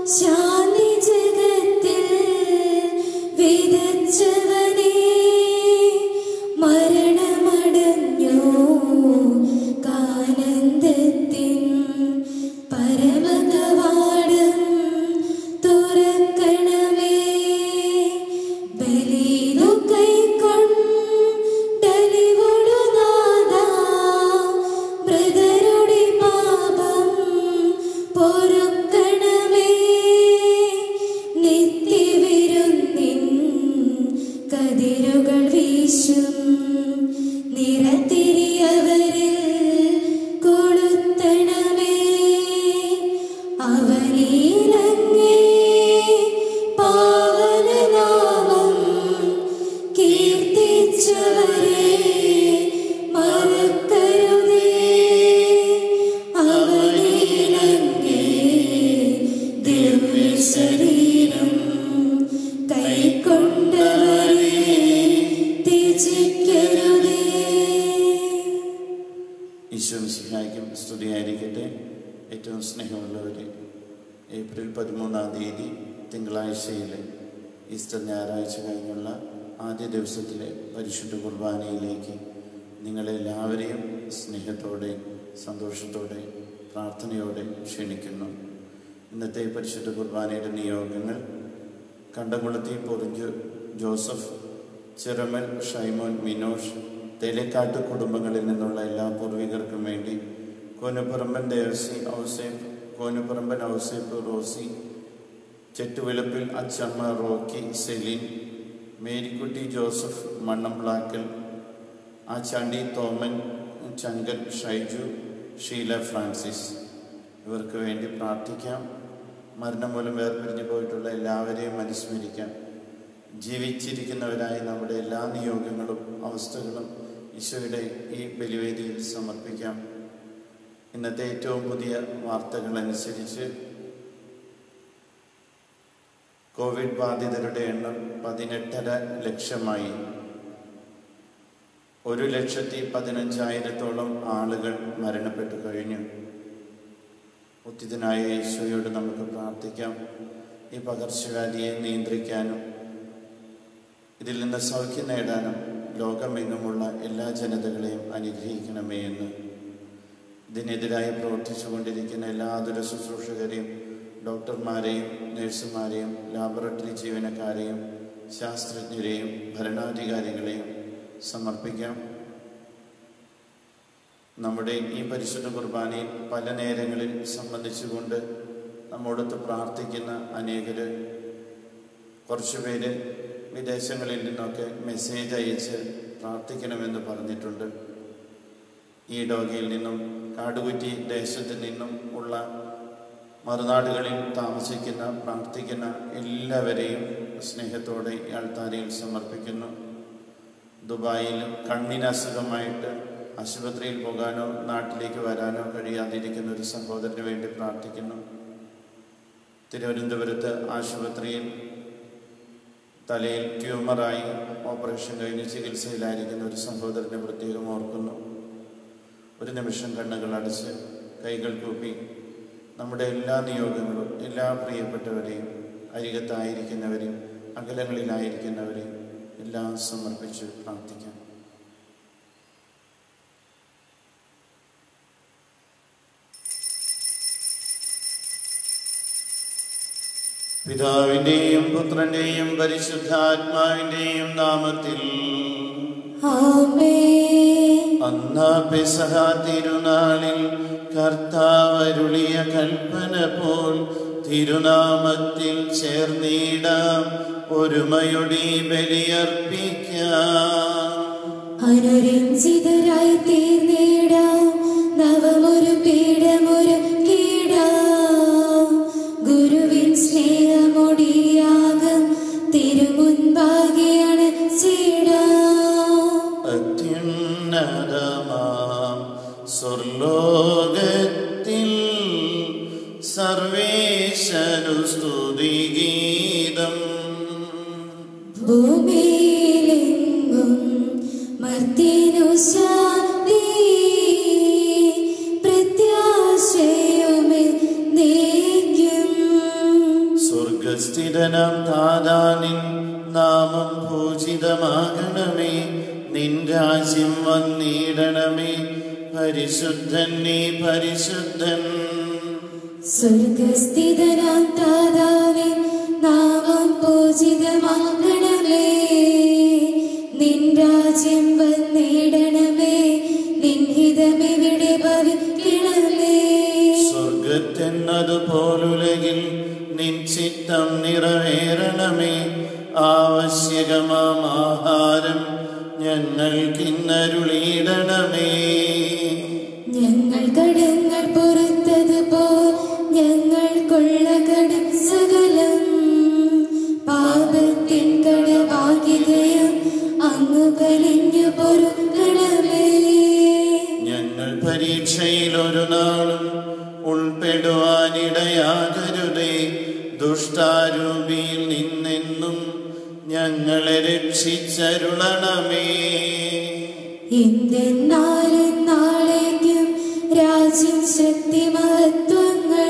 ശാന്തി ജഗത്തിൽ വിതച്ചവനേ മരണമടഞ്ഞോ കാനന്ദത്തിൻ പരമകവാടം തുറക്കണമേ ബലിതു കൈക്കൊണ്ടലിവൊടു നാദാ മൃതരുടെ പാപം പൊറുക്കണമേ നിത്യവിരുന്നിൻ കതിരുകൾ വീശും നിറത്തിരിയവരിൽ കൊളുത്തണമേ അവനീലങ്ങേ പാവനനാമം കീർത്തിച്ചവരെ മറക്കരുതേ അവനീലങ്ങേ ദിവ്യശരീരം കൈക്കൊണ്ടവരെ ത്യജിക്കരുതേ ഈശോ മിശിഹായ്ക്കും സ്തുതിയായിരിക്കട്ടെ ഏറ്റവും സ്നേഹമുള്ളവരെ ഏപ്രിൽ പതിമൂന്നാം തീയതി തിങ്കളാഴ്ചയിലെ ഈസ്റ്റർ ഞായറാഴ്ച കഴിഞ്ഞുള്ള ആദ്യ ദിവസത്തിലെ പരിശുദ്ധ കുർബാനയിലേക്ക് നിങ്ങളെല്ലാവരെയും സ്നേഹത്തോടെ സന്തോഷത്തോടെ പ്രാർത്ഥനയോടെ ക്ഷണിക്കുന്നു ഇന്നത്തെ പരിശുദ്ധ കുർബാനയുടെ നിയോഗങ്ങൾ കണ്ടംകുളത്തി പൊറിഞ്ചു ജോസഫ് ചിറമൽ ഷൈമോൻ മിനോഷ് തേലേക്കാട്ട് കുടുംബങ്ങളിൽ നിന്നുള്ള എല്ലാ പൂർവികർക്കും വേണ്ടി Konuparamban Devasi Ouseph Konuparamban Ouseph Rosy Chettuvilappil Achamma Rocky Celine Marykutty Joseph Mannamplakkal Achandi Thoman Chankan Shaiju Sheela Francis ഇവർക്ക് വേണ്ടി പ്രാർത്ഥിക്കാം മരണം മൂലം വേർപിരിഞ്ഞു പോയിട്ടുള്ള എല്ലാവരെയും അനുസ്മരിക്കാം ജീവിച്ചിരിക്കുന്നവരായി നമ്മുടെ എല്ലാ നിയോഗങ്ങളും അവസ്ഥകളും ഈശോയുടെ ഈ ബലിവേദിയിൽ സമർപ്പിക്കാം ഇന്നത്തെ ഏറ്റവും പുതിയ വാർത്തകൾ അനുസരിച്ച് കോവിഡ് ബാധിതരുടെ എണ്ണം പതിനെട്ടര ലക്ഷമായി ഒരു ലക്ഷത്തി പതിനഞ്ചായിരത്തോളം ആളുകൾ മരണപ്പെട്ടു കഴിഞ്ഞു ഉത്തിതനായ ഈശോയോട് നമുക്ക് പ്രാർത്ഥിക്കാം ഈ പകർച്ചവ്യാധിയെ നിയന്ത്രിക്കാനും ഇതിൽ നിന്ന് സൗഖ്യം നേടാനും ലോകമെങ്ങുമുള്ള എല്ലാ ജനതകളെയും അനുഗ്രഹിക്കണമേ എന്ന് ഇതിനെതിരായി പ്രവർത്തിച്ചുകൊണ്ടിരിക്കുന്ന എല്ലാ ആതുര ശുശ്രൂഷകരെയും ഡോക്ടർമാരെയും നഴ്സുമാരെയും ലാബറട്ടറി ജീവനക്കാരെയും ശാസ്ത്രജ്ഞരെയും ഭരണാധികാരികളെയും സമർപ്പിക്കാം നമ്മുടെ ഈ പരിശുദ്ധ കുർബാനയിൽ പല നേരങ്ങളിൽ സംബന്ധിച്ചുകൊണ്ട് നമ്മോടൊത്ത് പ്രാർത്ഥിക്കുന്ന അനേകര് കുറച്ചുപേര് വിദേശങ്ങളിൽ നിന്നൊക്കെ മെസ്സേജ് അയച്ച് പ്രാർത്ഥിക്കണമെന്ന് പറഞ്ഞിട്ടുണ്ട് ഈ ഡോഗയിൽ നിന്നും കാടുകുറ്റി ദേശത്ത് നിന്നും ഉള്ള മറുനാടുകളിൽ താമസിക്കുന്ന പ്രാർത്ഥിക്കുന്ന എല്ലാവരെയും സ്നേഹത്തോടെ ഈ അൾത്താരയിൽ സമർപ്പിക്കുന്നു ദുബായിൽ കണ്ണിന് അസുഖമായിട്ട് ആശുപത്രിയിൽ പോകാനോ നാട്ടിലേക്ക് വരാനോ കഴിയാതിരിക്കുന്ന ഒരു സഹോദരന് വേണ്ടി പ്രാർത്ഥിക്കുന്നു തിരുവനന്തപുരത്ത് ആശുപത്രിയിൽ തലയിൽ ട്യൂമറായി ഓപ്പറേഷൻ കഴിഞ്ഞ് ചികിത്സയിലായിരിക്കുന്ന ഒരു സഹോദരനെ പ്രത്യേകം ഓർക്കുന്നു ഒരു നിമിഷം കണ്ണുകൾ അടച്ച് കൈകൾ കൂപ്പി നമ്മുടെ എല്ലാ നിയോഗങ്ങളും എല്ലാ പ്രിയപ്പെട്ടവരെയും അരികത്തായിരിക്കുന്നവരെയും അകലങ്ങളിലായിരിക്കുന്നവരെയും എല്ലാം സമർപ്പിച്ച് പ്രാർത്ഥിക്കാം പിതാവിൻ്റെയും പുത്രൻ്റെയും പരിശുദ്ധാത്മാവിൻ്റെയും നാമത്തിൽ ആമേൻ അന്നാ പെസഹ തിരുനാളിൽ കർത്താവരുളിയ കൽപ്പന പോൽ തിരുനാമത്തിൽ ചേർന്നിടാം ഒരുമയൊടി ബലിയർപ്പിക്കാം അനുരഞ്ജിതരായി തീർന്നിടാം നവമൊരു പീഠമൊരു കീടാം ഗുരുവിൻ സ്നേഹമൊടിയാകം തിരുമുൻപാകെയാണ് ചീടാം അത്യുന്നതമാം സ്വർലോകത്തിൽ സർവേശനു സ്തുതിഗീതം ഭൂമിയിലെങ്ങും മർത്തിനു ശാന്തി പ്രത്യാശയുമേ നീക്കും സ്വർഗസ്ഥിതനാം താതാനിൻ നാമം പൂജിതമാകണമേ നിൻ രാജ്യം വന്നിടണമേ പരിശുദ്ധൻ നീ പരിശുദ്ധൻ സ്വർഗസ്ഥിതനാം താതാവേ നാമം പൂജിതമാകണമേ നിൻ രാജ്യം വന്നിടണമേ നിൻ ഹിതമെവിടെ ഭവിക്കണമേ സ്വർഗത്തെന്നതുപോലുലകിൽ നിൻ ചിത്തം നിറവേറണമേ ആവശ്യകമാം ആഹാരം ഞങ്ങൾക്കിന്നരുളിയിടണമേ ഞങ്ങൾ കടങ്ങൾ പൊറുത്തതുപോ ഞങ്ങൾക്കുള്ള കടം സകലം പാപത്തിൻ കടവാകികയും അങ്ങ് കലിഞ്ഞു പൊറുക്കണമേ ഞങ്ങൾ പരീക്ഷയിൽ ഒരു നാളും ഉൾപ്പെടുവാനിടയാകരുതേ ദുഷ്ടാരൂപിയിൽ നിന്നെന്നും ഞങ്ങളെ രക്ഷിച്ചരുളണമേ എന്തെന്നാലും നാളേക്കും രാജ്യം ശക്തി മഹത്വങ്ങൾ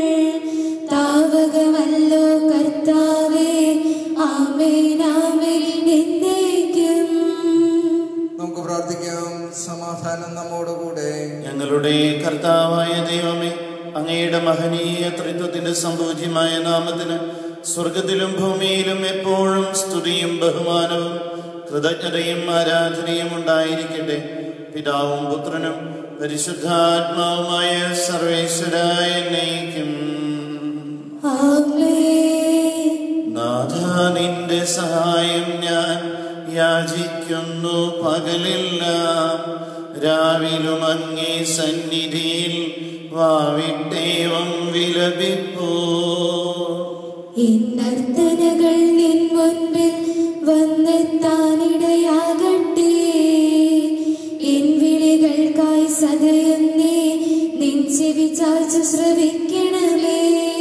താവകമല്ലോ കർത്താവേ ആമേനാമേ എന്നേക്കും നമുക്ക് പ്രാർത്ഥിക്കാം സമാധാനം നമ്മോടുകൂടെ ഞങ്ങളുടെ കർത്താവായ ദൈവമേ അങ്ങയുടെ മഹനീയ ത്രിത്വത്തിന്റെ സംഭൂജ്യമായ നാമത്തിന് സ്വർഗത്തിലും ഭൂമിയിലും എപ്പോഴും സ്തുതിയും ബഹുമാനവും കൃതജ്ഞതയും ആരാധനയും ഉണ്ടായിരിക്കട്ടെ പിതാവും പുത്രനും പരിശുദ്ധാത്മാവുമായ സർവേശ്വരായ നയിക്കും ആമേൻ നാഥ നിന്റെ സഹായം ഞാൻ യാചിക്കുന്നു പകലെല്ലാം രാവിലും അങ്ങേ സന്നിധിയിൽ വാവിട്ടേവം വിലപിപ്പോ എന്നർത്ഥനകൾ നിൻ മുൻപിൽ വന്നെത്താനിടയാകട്ടെ എൻ വിളികൾക്കായി സദയം നീ നിൻ ചെവി ചാച്ചു ശ്രവിക്കണമേ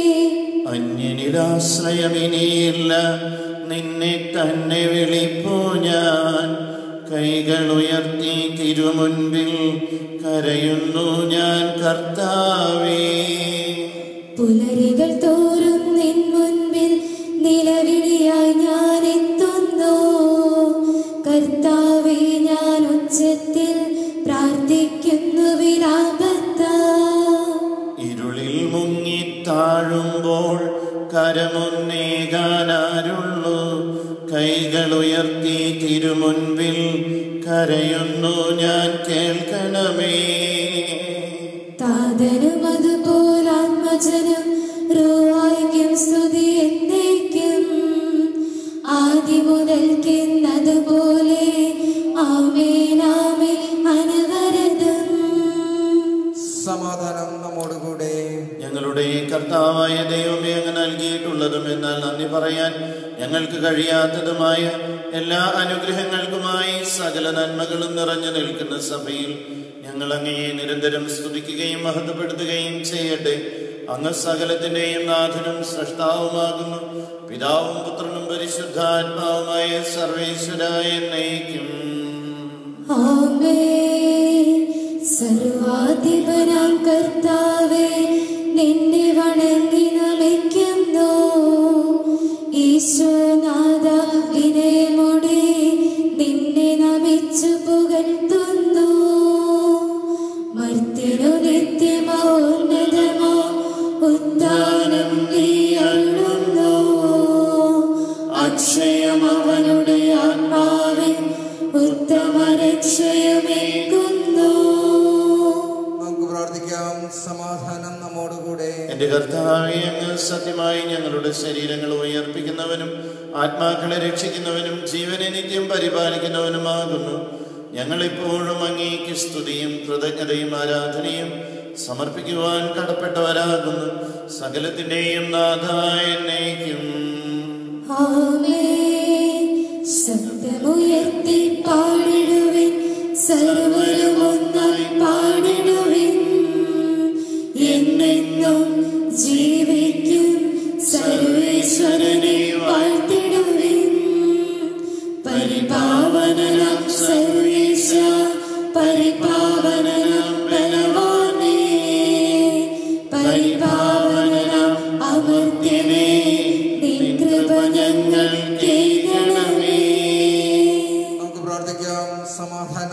അന്യനിലാശ്രയമിനിയില്ല നിന്നെ തന്നെ വിളിപ്പോ ഞാൻ കൈകൾ ഉയർത്തി തിരുമുൻപിൽ കരയുന്നു ഞാൻ കർത്താവേ പുലരികൾ തോറും നിൻ മുൻപിൽ നിലവിളിയായി ഞാൻ എത്തുന്നു കർത്താവെ ഞാൻ ഉച്ചത്തിൽ പ്രാർത്ഥിക്കുന്നു വിലാപത്താ ഇരുളിൽ മുങ്ങി താഴുമ്പോൾ കരമൊന്നേകാനാരുള്ളൂ കൈകൾ ഉയർത്തി തിരുമുൻപിൽ കരയുന്നു ഞാൻ കേൾക്കണമേ താതനും അതുപോലാത്മജനും റോഹായിക്കും സ്തുതി എന്നേക്കും ആദ്യ മുതൽക്കെന്നതുപോലെ ആമേനാമേ അനവരതം സമാധാനം നമ്മോടുകൂടെ ഞങ്ങളുടെ കർത്താവായ ദൈവമേ അങ്ങ് നൽകിയിട്ടുള്ളതും എന്നാൽ നന്ദി പറയാൻ ഞങ്ങൾക്ക് കഴിയാത്തതുമായ എല്ലാ അനുഗ്രഹങ്ങൾക്കുമായി സകല നന്മകളും നിറഞ്ഞു നിൽക്കുന്ന സഭയിൽ ഞങ്ങൾ അങ്ങയെ നിരന്തരം സ്തുതിക്കുകയും മഹത്വപ്പെടുത്തുകയും ചെയ്യട്ടെ അങ്ങ് സകലത്തിന്റെയും നാഥനും സൃഷ്ടാവുമാകുന്നു പിതാവും പുത്രനും പരിശുദ്ധാത്മാവുമായ സർവേശ്വരായ നയിക്കും ആമേൻ സർവാധിപനാം കർത്താവേ നിന്നെ വണങ്ങി നമിക്കുന്നു ഈശോനാഥ വിനയമോടെ നിന്നെ നമിച്ചു പുകഴ്ത്തുന്നു മർത്തിനു നിത്യമോന്നതമോ ഉദ്ധാനം നീ അരുളുന്നു അക്ഷയം അവനുടെ ആത്മാവിൻ ഉത്തമ രക്ഷയമേകുന്നു നമുക്ക് പ്രാർത്ഥിക്കാം സമാധാനം നമ്മോടുകൂടെ എന്റെ കർത്താവെ അങ്ങ് സത്യമായി ഞങ്ങളുടെ ശരീരങ്ങൾ ഉയർപ്പിക്കുന്നവനും ആത്മാക്കളെ രക്ഷിക്കുന്നവനും ജീവനെ നിത്യം പരിപാലിക്കുന്നവനുമാകുന്നു ഞങ്ങളിപ്പോഴും അങ്ങേക്ക് സ്തുതിയും കൃതജ്ഞതയും ആരാധനയും സമർപ്പിക്കുവാൻ കടപ്പെട്ടവരാകുന്നു സകലത്തിന്റെയും നാഥായ എന്നേക്കും ആമേൻ ശബ്ദമുയർത്തി പാടിടുവിൻ സർവരും ഒന്നായി പാടിടുവിൻ എന്നെന്നും ജീവിക്കും സർവേശ്വരനെ വാഴ്ത്തിടുവിൻ പരിപാവനനം സർവേശ പരിപാവനനം ബലവാനേ പരിപാവനനം അമർത്യനേ നീ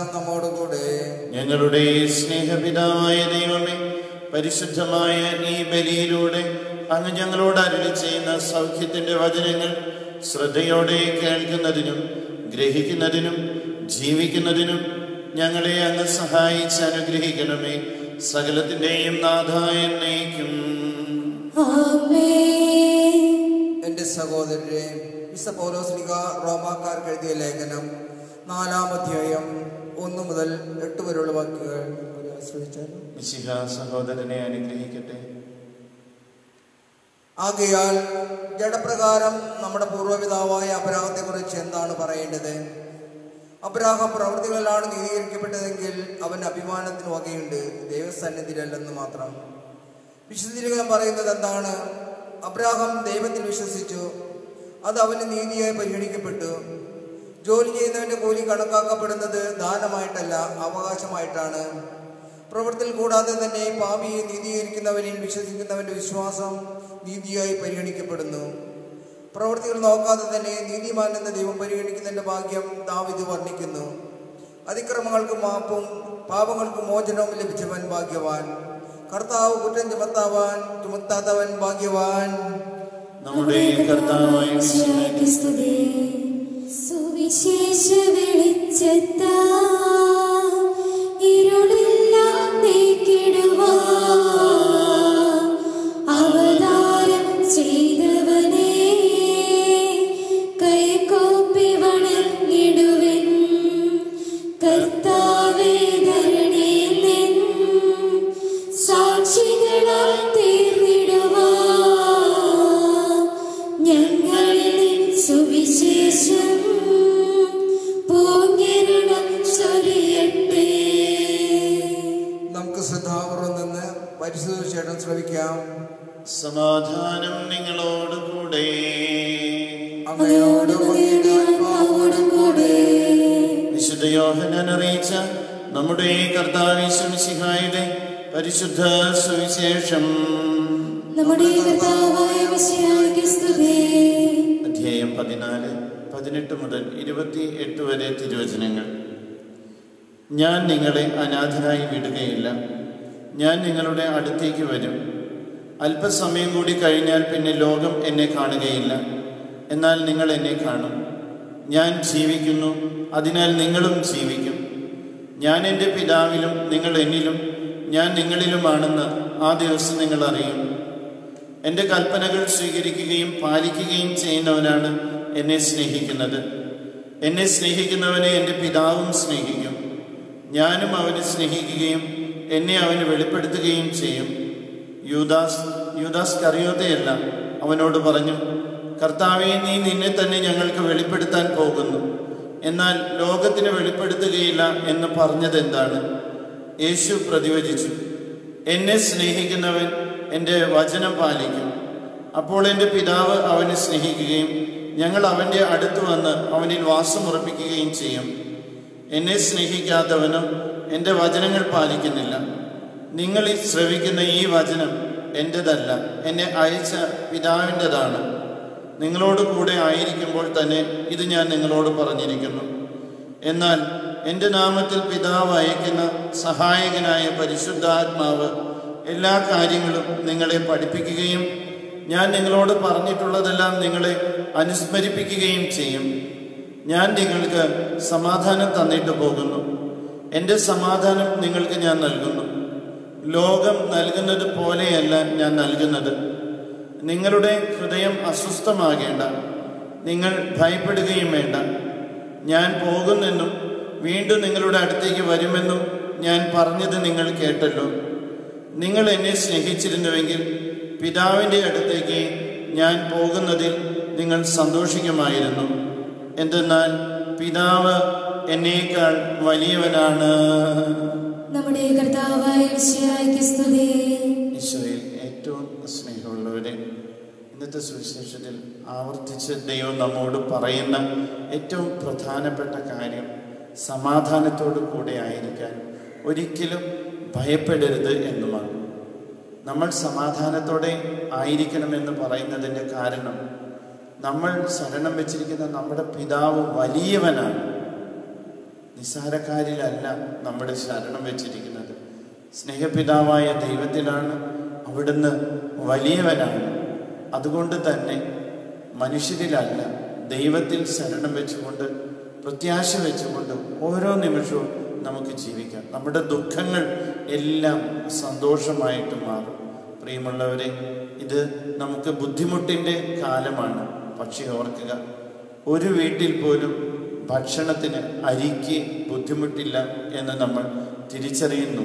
സമാധാനം നമ്മോടുകൂടെ ഞങ്ങളുടെ സ്നേഹപിതാവായ ദൈവമേ പരിശുദ്ധമായ ഈ ബലിയിലൂടെ അങ്ങ് ഞങ്ങളോട് അരുളി ചെയ്യുന്ന സൗഖ്യത്തിന്റെ വചനങ്ങൾ ശ്രദ്ധയോടെ കേൾക്കുന്നതിനും ഗ്രഹിക്കുന്നതിനും ജീവിക്കുന്നതിനും ഞങ്ങളെ അങ്ങ് സഹായിച്ച് അനുഗ്രഹിക്കണമേ സകലത്തിന്റെയും നാഥായ എന്നേക്കും ആമേൻ എൻ്റെ സഹോദരരെ വിശ പൗലോസ്ലിക റോമാക്കാർക്ക് എഴുതിയ ലേഖനം നാലാം അധ്യായം ഒന്ന് മുതൽ എട്ട് വരെയുള്ള വാക്യങ്ങൾ ശ്രമിച്ചാൽ മിശിഹ സഹോദരനെ അനുഗ്രഹിക്കട്ടെ ആകയാൽ ജഡപ്രകാരം നമ്മുടെ പൂർവ്വപിതാവായ അബ്രാഹത്തെക്കുറിച്ച് എന്താണ് പറയേണ്ടത് അബ്രാഹം പ്രവൃത്തികളിലാണ് നീതീകരിക്കപ്പെട്ടതെങ്കിൽ അവൻ അഭിമാനത്തിന് വകയുണ്ട് ദൈവസന്നിധിയിലല്ലെന്ന് മാത്രം വിശുദ്ധീകരണം പറയുന്നത് എന്താണ് അബ്രാഹം ദൈവത്തിൽ വിശ്വസിച്ചു അത് അവന് നീതിയായി പരിഗണിക്കപ്പെട്ടു ജോലി ചെയ്യുന്നവന്റെ കൂലി കണക്കാക്കപ്പെടുന്നത് ദാനമായിട്ടല്ല അവകാശമായിട്ടാണ് പ്രവൃത്തിയിൽ കൂടാതെ തന്നെ പാപിയെ നീതീകരിക്കുന്നവനിൽ വിശ്വസിക്കുന്നവന്റെ വിശ്വാസം നീതിയായി പരിഗണിക്കപ്പെടുന്നു പ്രവൃത്തികൾ നോക്കാതെ തന്നെ നീതിമാൻ എന്ന ദൈവം പരിഗണിക്കുന്നതിന്റെ ഭാഗ്യം ദാവിദ് വർണ്ണിക്കുന്നു അതിക്രമങ്ങൾക്ക് മാപ്പും പാപങ്ങൾക്ക് മോചനവും ലഭിച്ചവൻ ഭാഗ്യവാൻ കർത്താവ് കുറ്റം ചുമത്താവാൻ ചുമത്താത്തവൻ ഭാഗ്യവാൻ നമ്മുടെ കർത്താവായ മിശിഹ ഈശോയ്ക്ക് സ്തുതി. സുവിശേഷ വെളിച്ചത്താ ഇരുളെല്ലാം നീക്കിടുവാൻ അവതാരം ചെയ്തവനേ കൈകൂപ്പി വണങ്ങിടുവിൻ കർത്താവേ ധരണിയിൽ നിൻ സാക്ഷികളാൽ തീർന്നിടുവാൻ ഞങ്ങളിൽ നിൻ സുവിശേഷം പൂങ്കിരണം ചൊരിയട്ടെ നമുക്ക് ശ്രദ്ധാപൂർവം നിന്ന് പരിശുദ്ധ ചേട്ടൻ ശ്രമിക്കാം സമാധാനം നിങ്ങളോടുകൂടെ അങ്ങയോടുകൂടി ആത്മാവോടും കൂടെ വിശുദ്ധ യോഹനൻ അറിയിച്ച നമ്മുടെ കർത്താവിശംസിഹായുടെ പരിശുദ്ധ സുവിശേഷം നമ്മുടെ കർത്താവായ മിശിഹായ്ക്ക് സ്തുതി അധ്യായം പതിനാല് പതിനെട്ട് മുതൽ ഇരുപത്തി എട്ട് വരെ തിരുവചനങ്ങൾ ഞാൻ നിങ്ങളെ അനാഥരായി വിടുകയില്ല ഞാൻ നിങ്ങളുടെ അടുത്തേക്ക് വരും അല്പസമയം കൂടി കഴിഞ്ഞാൽ പിന്നെ ലോകം എന്നെ കാണുകയില്ല എന്നാൽ നിങ്ങൾ എന്നെ കാണും ഞാൻ ജീവിക്കുന്നു അതിനാൽ നിങ്ങളും ജീവിക്കും ഞാൻ എൻ്റെ പിതാവിലും നിങ്ങൾ എന്നിലും ഞാൻ നിങ്ങളിലുമാണെന്ന് ആ ദിവസം നിങ്ങൾ അറിയും എൻ്റെ കൽപ്പനകൾ സ്വീകരിക്കുകയും പാലിക്കുകയും ചെയ്യുന്നവനാണ് എന്നെ സ്നേഹിക്കുന്നത് എന്നെ സ്നേഹിക്കുന്നവനെ എൻ്റെ പിതാവും സ്നേഹിക്കും ഞാനും അവനെ സ്നേഹിക്കുകയും എന്നെ അവന് വെളിപ്പെടുത്തുകയും ചെയ്യും യൂദാസ് യൂദാസ് കറിയോതയല്ല അവനോട് പറഞ്ഞു കർത്താവെ നീ നിന്നെ തന്നെ ഞങ്ങൾക്ക് വെളിപ്പെടുത്താൻ പോകുന്നു എന്നാൽ ലോകത്തിന് വെളിപ്പെടുത്തുകയില്ല എന്ന് പറഞ്ഞത് എന്താണ് യേശു പ്രതിവചിച്ചു എന്നെ സ്നേഹിക്കുന്നവൻ എൻ്റെ വചനം പാലിക്കും അപ്പോൾ എൻ്റെ പിതാവ് അവനെ സ്നേഹിക്കുകയും ഞങ്ങൾ അവൻ്റെ അടുത്ത് വന്ന് അവനിൽ വാസമുറപ്പിക്കുകയും ചെയ്യും എന്നെ സ്നേഹിക്കാത്തവനോ എൻ്റെ വചനങ്ങൾ പാലിക്കുന്നില്ല നിങ്ങൾ ഈ ശ്രവിക്കുന്ന ഈ വചനം എൻ്റെതല്ല എന്നെ അയച്ച പിതാവിൻ്റെതാണ് നിങ്ങളോട് കൂടെ ആയിരിക്കുമ്പോൾ തന്നെ ഇത് ഞാൻ നിങ്ങളോട് പറഞ്ഞിരിക്കുന്നു എന്നാൽ എൻ്റെ നാമത്തിൽ പിതാവ് അയക്കുന്ന സഹായകനായ പരിശുദ്ധാത്മാവ് എല്ലാ കാര്യങ്ങളും നിങ്ങളെ പഠിപ്പിക്കുകയും ഞാൻ നിങ്ങളോട് പറഞ്ഞിട്ടുള്ളതെല്ലാം നിങ്ങളെ അനുസ്മരിപ്പിക്കുകയും ചെയ്യും ഞാൻ നിങ്ങൾക്ക് സമാധാനം തന്നിട്ട് പോകുന്നു എൻ്റെ സമാധാനം നിങ്ങൾക്ക് ഞാൻ നൽകുന്നു ലോകം നൽകുന്നത് പോലെയല്ല ഞാൻ നൽകുന്നത് നിങ്ങളുടെ ഹൃദയം അസ്വസ്ഥമാകേണ്ട നിങ്ങൾ ഭയപ്പെടുകയും വേണ്ട ഞാൻ പോകുന്നെന്നും വീണ്ടും നിങ്ങളുടെ അടുത്തേക്ക് വരുമെന്നും ഞാൻ പറഞ്ഞത് നിങ്ങൾ കേട്ടല്ലോ നിങ്ങൾ എന്നെ സ്നേഹിച്ചിരുന്നുവെങ്കിൽ പിതാവിൻ്റെ അടുത്തേക്ക് ഞാൻ പോകുന്നതിൽ നിങ്ങൾ സന്തോഷിക്കുമായിരുന്നു എന്തെന്നാൽ പിതാവ് എന്നേക്കാൾ വലിയവനാണ് നമ്മുടെ കർത്താവായ മിശിഹായ്ക്ക് സ്തുതി ഈശോയിൽ ഏറ്റവും സ്നേഹമുള്ളവരെ ഇന്നത്തെ സുവിശേഷത്തിൽ ആവർത്തിച്ച് ദൈവം നമ്മോട് പറയുന്ന ഏറ്റവും പ്രധാനപ്പെട്ട കാര്യം സമാധാനത്തോടു കൂടെ ആയിരിക്കാൻ ഒരിക്കലും ഭയപ്പെടരുത് എന്നുമാണ് നമ്മൾ സമാധാനത്തോടെ ആയിരിക്കണമെന്ന് പറയുന്നതിൻ്റെ കാരണം നമ്മൾ ശരണം വെച്ചിരിക്കുന്ന നമ്മുടെ പിതാവ് വലിയവനാണ് നിസ്സാരക്കാരിലല്ല നമ്മുടെ ശരണം വെച്ചിരിക്കുന്നത് സ്നേഹപിതാവായ ദൈവത്തിലാണ് അവിടുന്ന് വലിയവനാണ് അതുകൊണ്ട് തന്നെ മനുഷ്യരിലല്ല ദൈവത്തിൽ ശരണം വെച്ചുകൊണ്ട് പ്രത്യാശ വെച്ചുകൊണ്ട് ഓരോ നിമിഷവും നമുക്ക് ജീവിക്കാം നമ്മുടെ ദുഃഖങ്ങൾ എല്ലാം സന്തോഷമായിട്ട് മാറും പ്രിയമുള്ളവരെ ഇത് നമുക്ക് ബുദ്ധിമുട്ടിൻ്റെ കാലമാണ് പക്ഷേ ഓർക്കുക ഒരു വീട്ടിൽ പോലും ഭക്ഷണത്തിന് അരിക്ക് ബുദ്ധിമുട്ടില്ല എന്ന് നമ്മൾ തിരിച്ചറിയുന്നു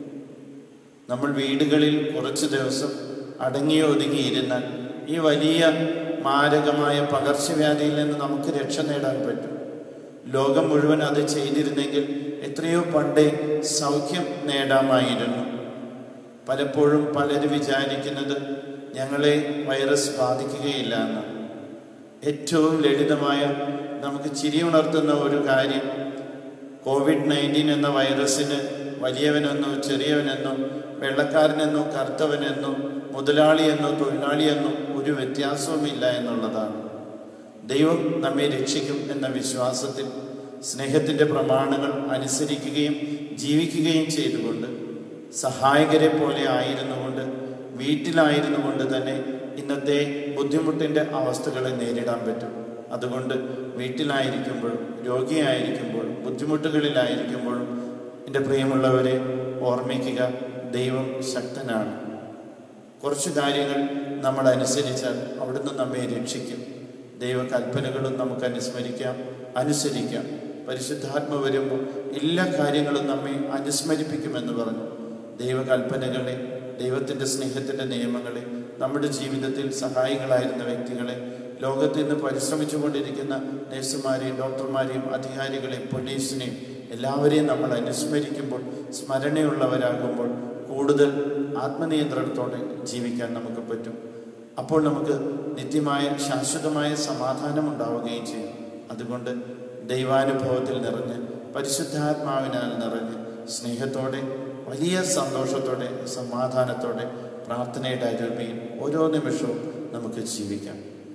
നമ്മൾ വീടുകളിൽ കുറച്ച് ദിവസം അടങ്ങി ഒതുങ്ങിയിരുന്നാൽ ഈ വലിയ മാരകമായ പകർച്ചവ്യാധിയിൽ നിന്ന് നമുക്ക് രക്ഷ നേടാൻ പറ്റും ലോകം മുഴുവൻ അത് ചെയ്തിരുന്നെങ്കിൽ എത്രയോ പണ്ടേ സൗഖ്യം നേടാമായിരുന്നു പലപ്പോഴും പലരും വിചാരിക്കുന്നത് ഞങ്ങളെ വൈറസ് ബാധിക്കുകയില്ല എന്ന് ഏറ്റവും ലളിതമായ നമുക്ക് ചിരി ഉണർത്തുന്ന ഒരു കാര്യം കോവിഡ് നയൻറ്റീൻ എന്ന വൈറസിന് വലിയവനെന്നോ ചെറിയവനെന്നോ വെള്ളക്കാരനെന്നോ കറുത്തവനെന്നോ മുതലാളിയെന്നോ തൊഴിലാളിയെന്നോ ഒരു വ്യത്യാസവുമില്ല എന്നുള്ളതാണ് ദൈവം നമ്മെ രക്ഷിക്കും എന്ന വിശ്വാസത്തിൽ സ്നേഹത്തിൻ്റെ പ്രമാണങ്ങൾ അനുസരിക്കുകയും ജീവിക്കുകയും ചെയ്തുകൊണ്ട് സഹായകരെ പോലെ ആയിരുന്നുകൊണ്ട് വീട്ടിലായിരുന്നു കൊണ്ട് തന്നെ ഇന്നത്തെ ബുദ്ധിമുട്ടിൻ്റെ അവസ്ഥകളെ നേരിടാൻ പറ്റും അതുകൊണ്ട് വീട്ടിലായിരിക്കുമ്പോഴും രോഗിയായിരിക്കുമ്പോഴും ബുദ്ധിമുട്ടുകളിലായിരിക്കുമ്പോഴും എൻ്റെ പ്രിയമുള്ളവരെ ഓർമ്മിക്കുക ദൈവം ശക്തനാണ് കുറച്ച് കാര്യങ്ങൾ നമ്മൾ അനുസരിച്ചാൽ അവിടുന്ന് നമ്മെ രക്ഷിക്കും ദൈവകൽപ്പനകളും നമുക്ക് അനുസ്മരിക്കാം അനുസരിക്കാം പരിശുദ്ധാത്മ വരുമ്പോൾ എല്ലാ കാര്യങ്ങളും നമ്മെ അനുസ്മരിപ്പിക്കുമെന്ന് പറഞ്ഞു ദൈവകൽപ്പനകളെ ദൈവത്തിൻ്റെ സ്നേഹത്തിൻ്റെ നിയമങ്ങളെ നമ്മുടെ ജീവിതത്തിൽ സഹായികളായിരുന്ന വ്യക്തികളെ ലോകത്ത് ഇന്ന് പരിശ്രമിച്ചു കൊണ്ടിരിക്കുന്ന നഴ്സുമാരെയും ഡോക്ടർമാരെയും അധികാരികളെയും പോലീസിനെയും എല്ലാവരെയും നമ്മൾ അനുസ്മരിക്കുമ്പോൾ സ്മരണയുള്ളവരാകുമ്പോൾ കൂടുതൽ ആത്മനിയന്ത്രണത്തോടെ ജീവിക്കാൻ നമുക്ക് പറ്റും അപ്പോൾ നമുക്ക് നിത്യമായ ശാശ്വതമായ സമാധാനം ഉണ്ടാവുകയും ചെയ്യും അതുകൊണ്ട് ദൈവാനുഭവത്തിൽ നിറഞ്ഞ് പരിശുദ്ധാത്മാവിനാൽ നിറഞ്ഞ് സ്നേഹത്തോടെ വലിയ സന്തോഷത്തോടെ സമാധാനത്തോടെ പ്രാർത്ഥനയുടെ അരൂപിയിൽ ഓരോ നിമിഷവും നമുക്ക് ജീവിക്കാം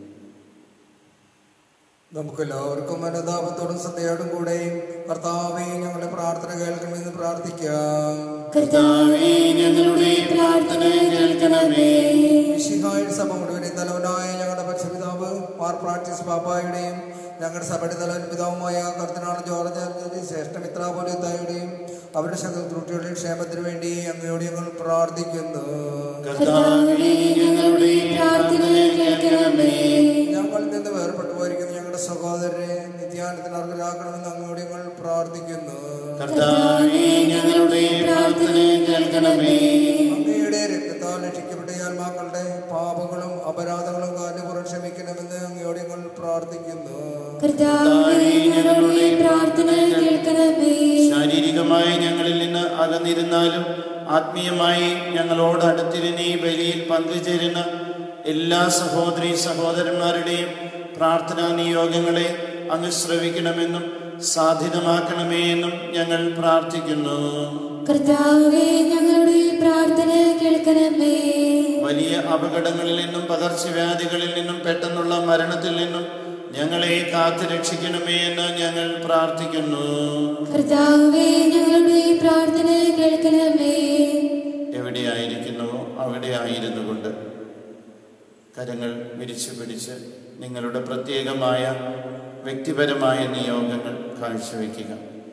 നമുക്ക് എല്ലാവർക്കും അനുതാപത്തോടും ശ്രദ്ധയോടും കൂടെ കർത്താവെ ഞങ്ങളുടെ പ്രാർത്ഥന കേൾക്കണമെന്ന് പ്രാർത്ഥിക്കാം കർത്താവേ ഞങ്ങളുടെ പ്രാർത്ഥന കേൾക്കണമേ മിശിഹായുടെ സഭ മുഴുവൻ തലവനായ ഞങ്ങളുടെ പക്ഷപിതാവ് മാർ പ്രാക്ടീസ് ബാബായുടെയും ഞങ്ങളുടെ സഭയുടെ തലവൻ പിതാവുമായ കർത്തനാൾ ജോർജ് ശ്രേഷ്ഠ മിത്രാപോലിത്തായുടെയും അവരുടെ ശത്രുട്ടികളുടെയും ക്ഷേമത്തിന് വേണ്ടി അങ്ങയോട് ഞങ്ങൾ പ്രാർത്ഥിക്കുന്നു കർത്താവേ ഞങ്ങളുടെ പ്രാർത്ഥന കേൾക്കണമേ ഞങ്ങളിൽ നിന്ന് വേർപെട്ടു പോയിരിക്കുന്ന ഞങ്ങളുടെ സഹോദരരെ നിത്യാനത്തിന് അർഹരാക്കണമെന്ന് അങ്ങയോട് ഞങ്ങൾ പ്രാർത്ഥിക്കുന്നു കർത്താവേ ഞങ്ങളുടെ പ്രാർത്ഥന കേൾക്കണമേ അങ്ങയുടെ രക്തത്താൽ രക്ഷിക്കപ്പെട്ട ഈ ആത്മാക്കളുടെ പാപങ്ങളും അപരാധങ്ങളും കാരണപുറം ക്ഷമിക്കണമെന്ന് അങ്ങയോട് ഞങ്ങൾ പ്രാർത്ഥിക്കുന്നു കർത്താവേ ഞങ്ങളുടെ പ്രാർത്ഥന കേൾക്കണമേ ശാരീരികമായി ഞങ്ങളിൽ നിന്ന് അകന്നിരുന്നാലും ആത്മീയമായി ഞങ്ങളോട് അടുത്തിരുന്ന് ഈ ബലിയിൽ പങ്കുചേരുന്ന എല്ലാ സഹോദരി സഹോദരന്മാരുടെയും പ്രാർത്ഥനാ നിയോഗങ്ങളെ അങ്ങ് ശ്രവിക്കണമെന്നും സാധ്യതമാക്കണമേ എന്നും ഞങ്ങൾ പ്രാർത്ഥിക്കുന്നു കർത്താവേ ഞങ്ങളുടെ പ്രാർത്ഥന കേൾക്കണമേ വലിയ അപകടങ്ങളിൽ നിന്നും പകർച്ചവ്യാധികളിൽ നിന്നും പെട്ടെന്നുള്ള മരണത്തിൽ നിന്നും ഞങ്ങളെ കാത്തു രക്ഷിക്കണമേ എന്ന് ഞങ്ങൾ പ്രാർത്ഥിക്കുന്നു കർത്താവേ ഞങ്ങളുടെ പ്രാർത്ഥന കേൾക്കണമേ എവിടെയായിരിക്കുന്നുവോ അവിടെ ആയിരുന്നു കൊണ്ട് കരങ്ങൾ വിരിച്ചു പിടിച്ച് നിങ്ങളുടെ പ്രത്യേകമായ വ്യക്തിപരമായ നിയോഗങ്ങൾ കാഴ്ചവെക്കുക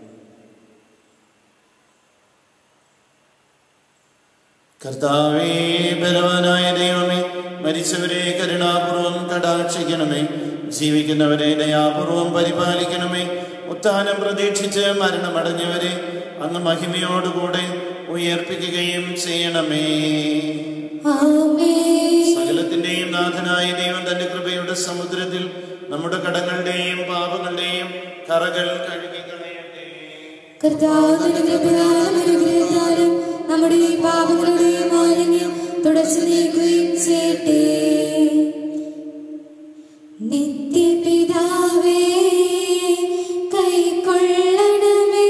കർത്താവേ ബലവാനായ ദൈവമേ മരിച്ചവരെ കരുണാപൂർവം കടാക്ഷിക്കണമേ ജീവിക്കുന്നവരെ ദയാപൂർവം പരിപാലിക്കണമേ ഉത്ഥാനം പ്രതീക്ഷിച്ച് മരണമടഞ്ഞവരെ അങ്ങ് മഹിമയോടുകൂടെ ഉയർപ്പിക്കുകയും ചെയ്യണമേ ആമേൻ സകലത്തിന്റെയും നാഥനായ ദൈവം തന്റെ കൃപയുടെ സമുദ്രത്തിൽ നമ്മുടെ കടങ്ങളുടെയും പാപങ്ങളുടെയും കറകൾ കഴുകി കളയട്ടെ കർത്താവിന്റെ കൃപയാലും അനുഗ്രഹത്താലും നമ്മുടെ പാപങ്ങളുടെ മാലിന്യം തുടച്ചു നീക്കുകയും ചെയ്യട്ടെ നിത്യപിതാവേ കൈക്കൊള്ളണമേ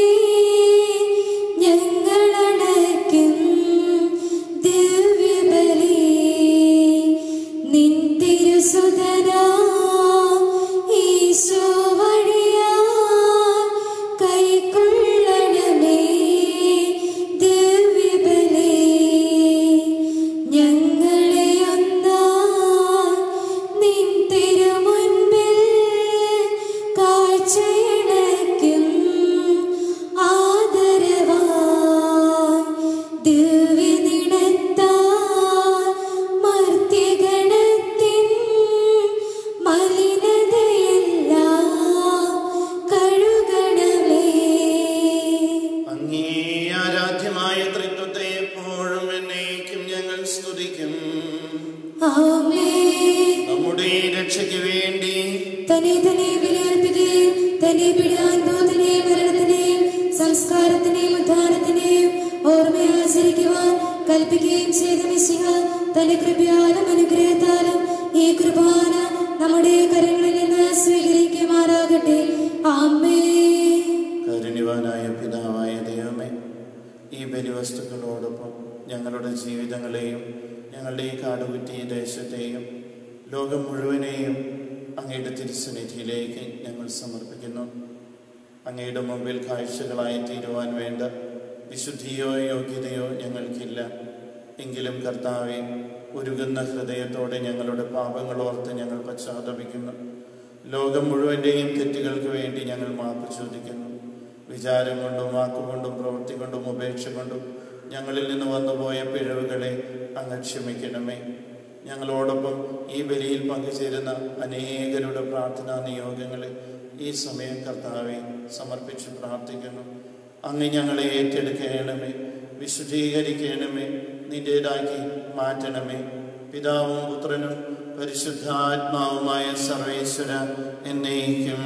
ഞങ്ങളടയ്ക്കും ദിവ്യബലി നിൻ തിരുസുതനാ ഈശോ വഴിയാ കൈക്കൊള്ളണമേ തന്നെ തന്നെ ബലിയർപ്പിക്കുകയും തന്നെ പിടിയാനുഭവത്തിന്റെയും മരണത്തിന്റെയും സംസ്കാരത്തിന്റെയും ഉദ്ധാനത്തിന്റെയും ഓർമ്മയാചരിക്കുവാൻ കൽപ്പിക്കുകയും ചെയ്ത മിശിഹ തന്റെ കൃപയാലും അനുഗ്രഹത്താലും ഈ കുർബാന നമ്മുടെ കരങ്ങളിൽ നിന്ന് സ്വീകരിക്കുമാറാകട്ടെ ആമേ കാരുണ്യവാനായ പിതാവായ ദൈവമേ ഈ ബലിവസ്തുക്കളോടൊപ്പം ഞങ്ങളുടെ ജീവിതങ്ങളെയും ഞങ്ങളുടെ ഈ കാടുകുറ്റി ദേശത്തെയും ലോകം മുഴുവനെയും അങ്ങയുടെ തിരുസന്നിധിയിലേക്ക് ഞങ്ങൾ സമർപ്പിക്കുന്നു അങ്ങയുടെ മുമ്പിൽ കാഴ്ചകളായി തീരുവാൻ വേണ്ട വിശുദ്ധിയോ യോഗ്യതയോ ഞങ്ങൾക്കില്ല എങ്കിലും കർത്താവെ ഉരുകുന്ന ഹൃദയത്തോടെ ഞങ്ങളുടെ പാപങ്ങൾ ഓർത്ത് ഞങ്ങൾ പശ്ചാത്തപിക്കുന്നു ലോകം മുഴുവൻ്റെയും തെറ്റുകൾക്ക് വേണ്ടി ഞങ്ങൾ മാപ്പ് ചോദിക്കുന്നു വിചാരം കൊണ്ടും വാക്കുകൊണ്ടും പ്രവൃത്തി കൊണ്ടും ഉപേക്ഷ കൊണ്ടും ഞങ്ങളിൽ നിന്ന് വന്നുപോയ പിഴവുകളെ അങ്ങ് ക്ഷമിക്കണമേ ഞങ്ങളോടൊപ്പം ഈ ബലിയിൽ പങ്കുചേരുന്ന അനേകരുടെ പ്രാർത്ഥനാ നിയോഗങ്ങളെ ഈ സമയം കർത്താവെ സമർപ്പിച്ച് പ്രാർത്ഥിക്കുന്നു അങ്ങ് ഞങ്ങളെ ഏറ്റെടുക്കണമേ വിശുദ്ധീകരിക്കണമേ നിന്റേതാക്കി മാറ്റണമേ പിതാവും പുത്രനും പരിശുദ്ധാത്മാവുമായ സർവേശ്വര എന്നേക്കും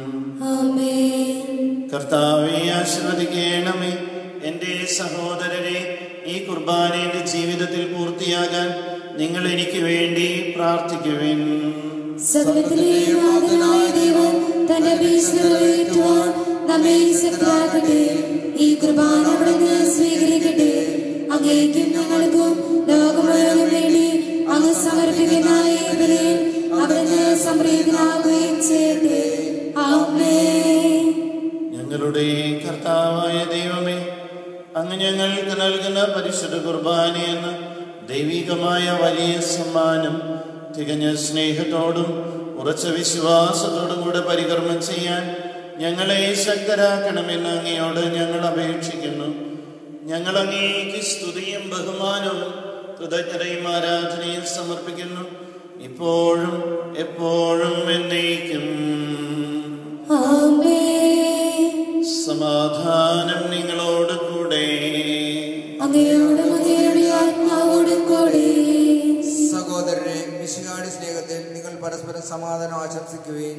ആമേൻ കർത്താവെ ആശീർവദിക്കണമേ എൻ്റെ സഹോദരരെ ഈ കുർബാന എൻ്റെ ജീവിതത്തിൽ പൂർത്തിയാകാൻ നിങ്ങൾ എനിക്ക് വേണ്ടി പ്രാർത്ഥിക്കുവിൻ സകലത്തിലെയും നാഥനായ ദൈവം തന്റെ ഭീഷണികളേറ്റുവാൻ നമ്മെ ശക്തരാക്കട്ടെ ഈ കുർബാന അവിടുന്ന് സ്വീകരിക്കട്ടെ അങ്ങേക്കും ഞങ്ങൾക്കും ലോകം മുഴുവനും വേണ്ടി അങ്ങ് സമർപ്പിക്കുന്ന ഈ ബലിയിൽ അവിടുന്ന് സംപ്രീതനാകുകയും ചെയ്യട്ടെ ആമേൻ ഞങ്ങളുടെ കർത്താവായ ദൈവമേ അങ്ങ് ഞങ്ങൾക്ക് നൽകുന്ന പരിശുദ്ധ കുർബാന എന്ന ദൈവികമായ വലിയ സമ്മാനം തികഞ്ഞ സ്നേഹത്തോടും ഉറച്ച വിശ്വാസത്തോടും കൂടെ പരികർമ്മം ചെയ്യാൻ ഞങ്ങളെ ശക്തരാക്കണമെന്ന് അങ്ങയോട് ഞങ്ങൾ അപേക്ഷിക്കുന്നു ഞങ്ങൾ അങ്ങേക്ക് സ്തുതിയും ബഹുമാനവും കൃതജ്ഞതയും ആരാധനയും സമർപ്പിക്കുന്നു ഇപ്പോഴും എപ്പോഴും എന്നേക്കും ആമേൻ സമാധാനം നിങ്ങളോട് കൂടെ അങ്ങയോടും അങ്ങയുടെ ആത്മാവോടും കൂടി സഹോദരരെ മിശിഹാടി സ്നേഹത്തിൽ നിങ്ങൾ പരസ്പരം സമാധാനം ആശംസിക്കുകയും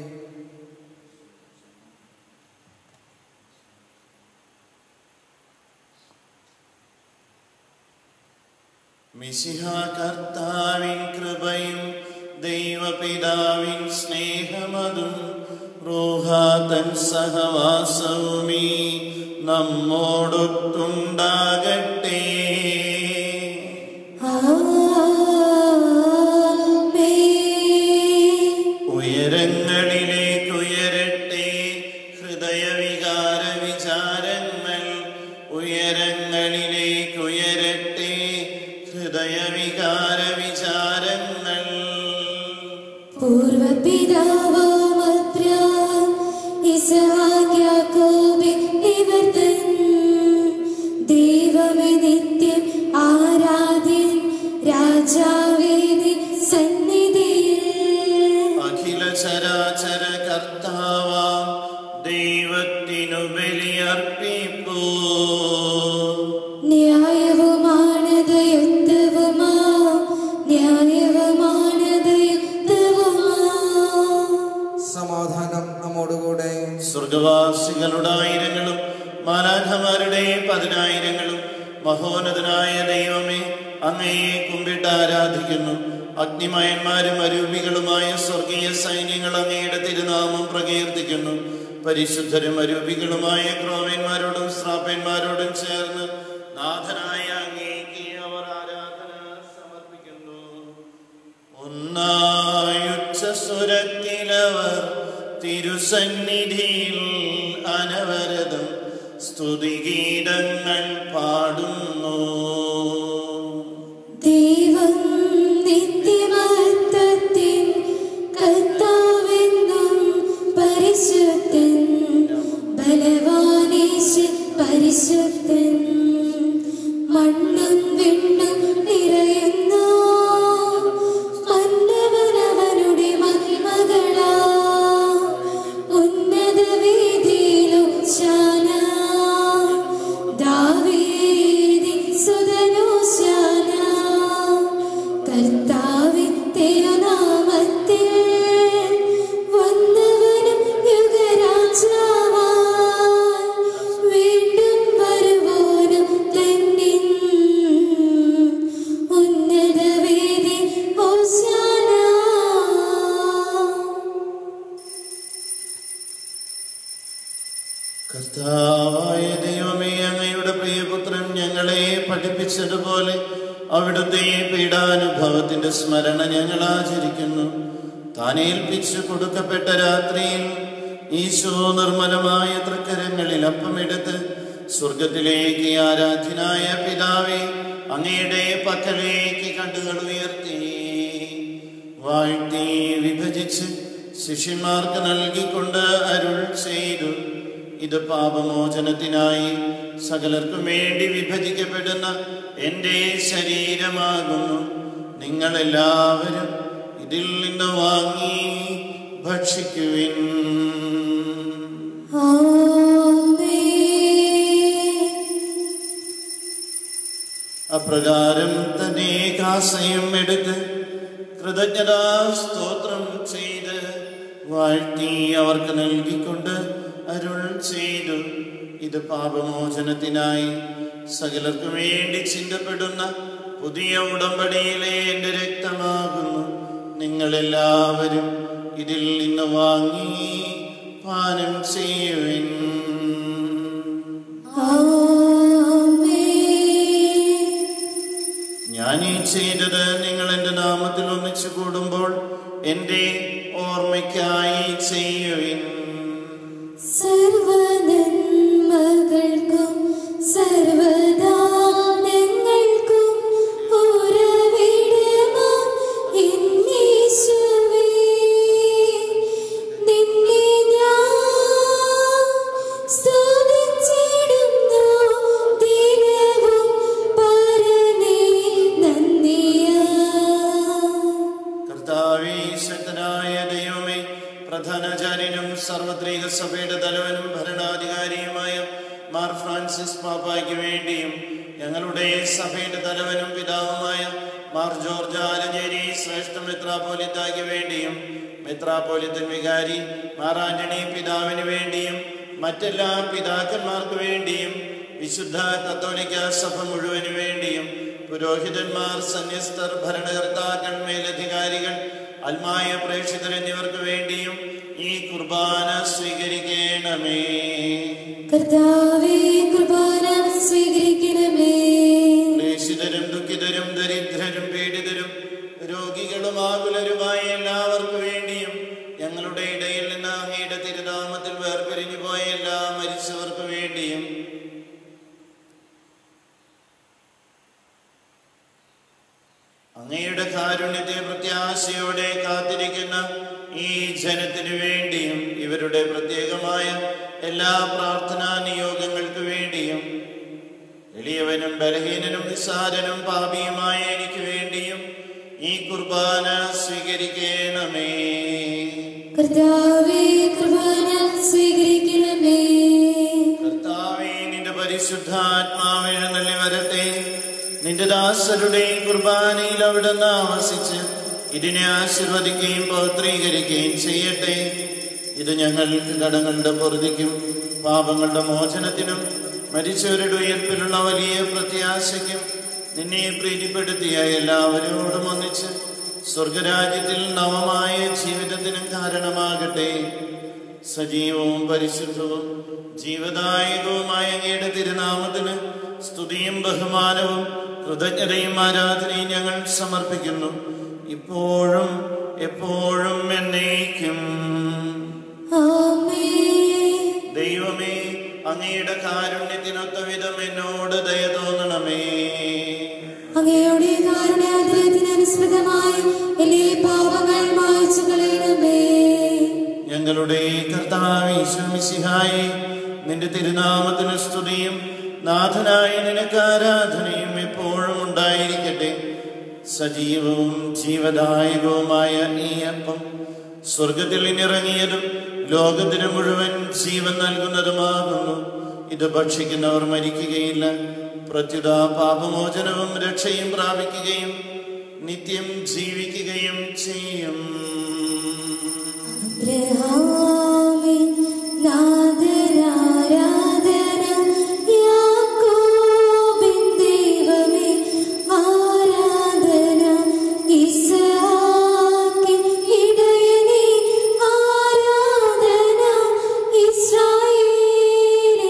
മിശിഹ കർത്താവിൻ കൃപയും ദൈവപിതാവിൻ സ്നേഹമതും റൂഹാതൻ സഹവാസവുമീ നമ്മോടൊത്തുണ്ടാകട്ടെ ആമേൻ ഉയരങ്ങളിലേക്ക് ഉയരട്ടെ ഹൃദയവികാര വിചാരങ്ങൾ ഉയരങ്ങളിലേക്ക് ഉയരട്ടെ ഹൃദയവികാര വിചാരങ്ങൾ പൂർവപിതാവാം അബ്രാം, ഇസ്ഹാക്ക്, യാക്കോബ് ഇവർ തൻ ദൈവമേ നിത്യം ആരാധ്യൻ രാജാവേ നിൻ സന്നിധിയിൽ അഖില ചരാചര കർത്താവാം ദൈവത്തിനു ബലിയർപ്പിപ്പൂ ന്യായവുമാണത് യുദ്ധവുമാ ന്യായവുമാണത് യുദ്ധവുമാ സമാധാനം നമ്മോടുകൂടെ സ്വർഗവാസികളുടെ ആയിരങ്ങളും മാലാഖമാരുടെ പതിനായിരങ്ങളും മഹോന്നതനായ ദൈവമേ അങ്ങയെ കുമ്പിട്ട് ആരാധിക്കുന്നു അഗ്നിമയന്മാരും അരൂപികളുമായ സ്വർഗീയ സൈന്യങ്ങൾ അങ്ങയുടെ തിരുനാമം പ്രകീർത്തിക്കുന്നു പരിശുദ്ധരും അരൂപികളുമായ ക്രോവന്മാരോടും ശ്രാപ്പന്മാരോടും ചേർന്ന് നാഥനായ അങ്ങേക്ക് അവർ ആരാധന സമർപ്പിക്കുന്നു ഒന്നായുച്ച സ്വരത്തിലവർ തിരുസന്നിധിയിൽ അനവരതം സ്തുതിഗീതങ്ങൾ പാടുന്നു ദൈവം നിത്യമത്വത്തിൻ കർത്താവെന്നും പരിശുദ്ധൻ ബലവാനീശൻ പരിശുദ്ധൻ മണ്ണും വിണ്ണും നിറയുന്നു മന്നവനവനുടെ മഹിമകളാ ഉന്നത വേദിയിലും ശാന ദാവീദിൻ സുത കർത്താവായ ദൈവമേ അങ്ങയുടെ പ്രിയപുത്രൻ ഞങ്ങളെ പഠിപ്പിച്ചതുപോലെ അവിടുത്തെ പീഡാനുഭവത്തിന്റെ സ്മരണ ഞങ്ങൾ ആചരിക്കുന്നു താനേൽപ്പിച്ചു കൊടുക്കപ്പെട്ട രാത്രിയിൽ ഈശോ നിർമ്മലമായ തൃക്കരങ്ങളിൽ അപ്പമെടുത്ത് സ്വർഗത്തിലേക്ക് ആരാധ്യനായ പിതാവെ അങ്ങയുടെ പക്കലേക്ക് കണ്ടുകൾ ഉയർത്തി വാഴ്ത്തി വിഭജിച്ച് ശിഷ്യന്മാർക്ക് നൽകിക്കൊണ്ട് അരുൾ ചെയ്തു ഇത് പാപമോചനത്തിനായി സകലർക്കും വേണ്ടി വിഭജിക്കപ്പെടുന്ന എൻ്റെ ശരീരമാകുന്നു നിങ്ങളെല്ലാവരും ഇതിൽ നിന്ന് വാങ്ങി ഭക്ഷിക്കുവിൻ അപ്രകാരം തന്നെ കാസയും എടുത്ത് കൃതജ്ഞതാ സ്തോത്രം ചെയ്ത് വാഴ്ത്തി അവർക്ക് നൽകിക്കൊണ്ട് അരുൾ ചെയ്തു ഇത് പാപമോചനത്തിനായി സകലർക്കു വേണ്ടി ചിന്തപ്പെടുന്ന പുതിയ ഉടമ്പടിയിലെ എൻ്റെ രക്തമാകുന്നു നിങ്ങളെല്ലാവരും ഇതിൽ നിന്ന് വാങ്ങി പാനം ചെയ്യുവിൻ ഞാൻ ഈ ചെയ്തത് നിങ്ങൾ എൻ്റെ നാമത്തിൽ ഒന്നിച്ചു കൂടുമ്പോൾ എൻ്റെ ഓർമ്മയ്ക്കായി ചെയ്യുവിൻ സർവനന്മകൾക്കും സർവദാനങ്ങൾക്കും ഉറവിടമാം എന്നീശുവേ, നിന്നെ ഞാൻ സ്തുതിച്ചിടുന്നു ദിനവും പരനേ നന്ദിയാ കർത്താവേ ശക്തനായ ദൈവമേ പ്രധാനാചാര്യനും സാർവത്രിക സഭയുടെ തലവനും ഭരണാധികാരിയുമായ മാർ ഫ്രാൻസിസ് പാപ്പായ്ക്ക് വേണ്ടിയും ഞങ്ങളുടെ സഭയുടെ തലവനും പിതാവുമായ മാർ ജോർജ് ആലഞ്ചേരി ശ്രേഷ്ഠ മെത്രാപോലിത്തായ്ക്ക് വേണ്ടിയും മെത്രാപോലിത്തൻ വികാരി മാർ ആന്റണി പിതാവിന് വേണ്ടിയും മറ്റെല്ലാ പിതാക്കന്മാർക്ക് വേണ്ടിയും വിശുദ്ധ കത്തോലിക്ക സഭ മുഴുവന് വേണ്ടിയും പുരോഹിതന്മാർ സന്യസ്തർ ഭരണകർത്താക്കൾ മേലധികാരികൾ അൽമായ പ്രേക്ഷിതർ എന്നിവർക്ക് വേണ്ടിയും ഈ കുർബാന സ്വീകരിക്കണമേ കർത്താവേ കുർബാന സ്വീകരിക്കണമേ ക്ലേശിതരും ദുഃഖിതരും ദരിദ്രരും പീഡിതരും രോഗികളും ആകുലരുമായ എല്ലാവർക്കു വേണ്ടിയും ഞങ്ങളുടെ ഇടയിൽ നിന്ന് അങ്ങയുടെ തിരുനാമത്തിൽ വേർപിരിഞ്ഞു പോയ എല്ലാ മരിച്ചവർക്ക് വേണ്ടിയും അങ്ങയുടെ കാരുണ്യത്തെ പ്രത്യാശയോടെ കാത്തിരിക്കുന്ന ഈ ജനത്തിനു വേണ്ടിയും ഇവരുടെ പ്രത്യേകമായ എല്ലാ പ്രാർത്ഥനാ നിയോഗങ്ങൾക്ക് വേണ്ടിയും എളിയവനും ബലഹീനനും നിസ്സാരനും പാപിയുമായ എനിക്ക് വേണ്ടിയും ഈ കുർബാന സ്വീകരിക്കണമേ കർത്താവേ കുർബാന സ്വീകരിക്കണമേ കർത്താവേ നിന്റെ പരിശുദ്ധാത്മാവ് എഴുന്നള്ളി വരട്ടെ നിന്റെ ദാസരുടെ കുർബാനയിൽ അവിടുന്ന് ആവസിച്ച് ഇതിനെ ആശീർവദിക്കുകയും പൗത്രീകരിക്കുകയും ചെയ്യട്ടെ ഇത് ഞങ്ങൾക്ക് കടങ്ങളുടെ പൊറുതിക്കും പാപങ്ങളുടെ മോചനത്തിനും മരിച്ചവരുടെ ഉയർപ്പിലുള്ള വലിയ പ്രത്യാശയ്ക്കും നിന്നെ പ്രീതിപ്പെടുത്തിയ എല്ലാവരോടും ഒന്നിച്ച് സ്വർഗരാജ്യത്തിൽ നവമായ ജീവിതത്തിനും കാരണമാകട്ടെ സജീവവും പരിശുദ്ധവും ജീവദായകവുമായ അങ്ങയുടെ തിരുനാമത്തിന് സ്തുതിയും ബഹുമാനവും കൃതജ്ഞതയും ആരാധനയും ഞങ്ങൾ സമർപ്പിക്കുന്നു ഇപ്പോഴും എപ്പോഴും എന്നേക്കും ആമേൻ ദൈവമേ അങ്ങയുടെ കാരുണ്യത്തിനൊത്ത വിധം എന്നോട് ദയ തോന്നണമേ അങ്ങയുടെ കാരുണ്യാഗ്രഹത്തിനനുസൃതമായി എന്റെ പാപങ്ങൾ മായ്ച്ചു കളയണമേ ഞങ്ങളുടെ കർത്താവിശ്വമിസിഹായി നിന്റെ തിരുനാമത്തിന് സ്തുതിയും നാഥനായ നിനക്ക് ആരാധനയും എപ്പോഴും ഉണ്ടായിരിക്കട്ടെ സജീവവും ജീവദായകവുമായ ഈ അപ്പം സ്വർഗത്തിൽ നിന്നിറങ്ങിയതും ലോകത്തിന് മുഴുവൻ ജീവൻ നൽകുന്നതുമാകുന്നു ഇത് ഭക്ഷിക്കുന്നവർ മരിക്കുകയില്ല പ്രത്യുത പാപമോചനവും രക്ഷയും പ്രാപിക്കുകയും നിത്യം ജീവിക്കുകയും ചെയ്യും അബ്രഹാമിൻ നാദരാരാധന യാക്കോബിൻ ദൈവമേ ആരാധന ഇസ്ഹാക്കിൻ ഇടയനേ ആരാധന ഇസ്രായേലിൻ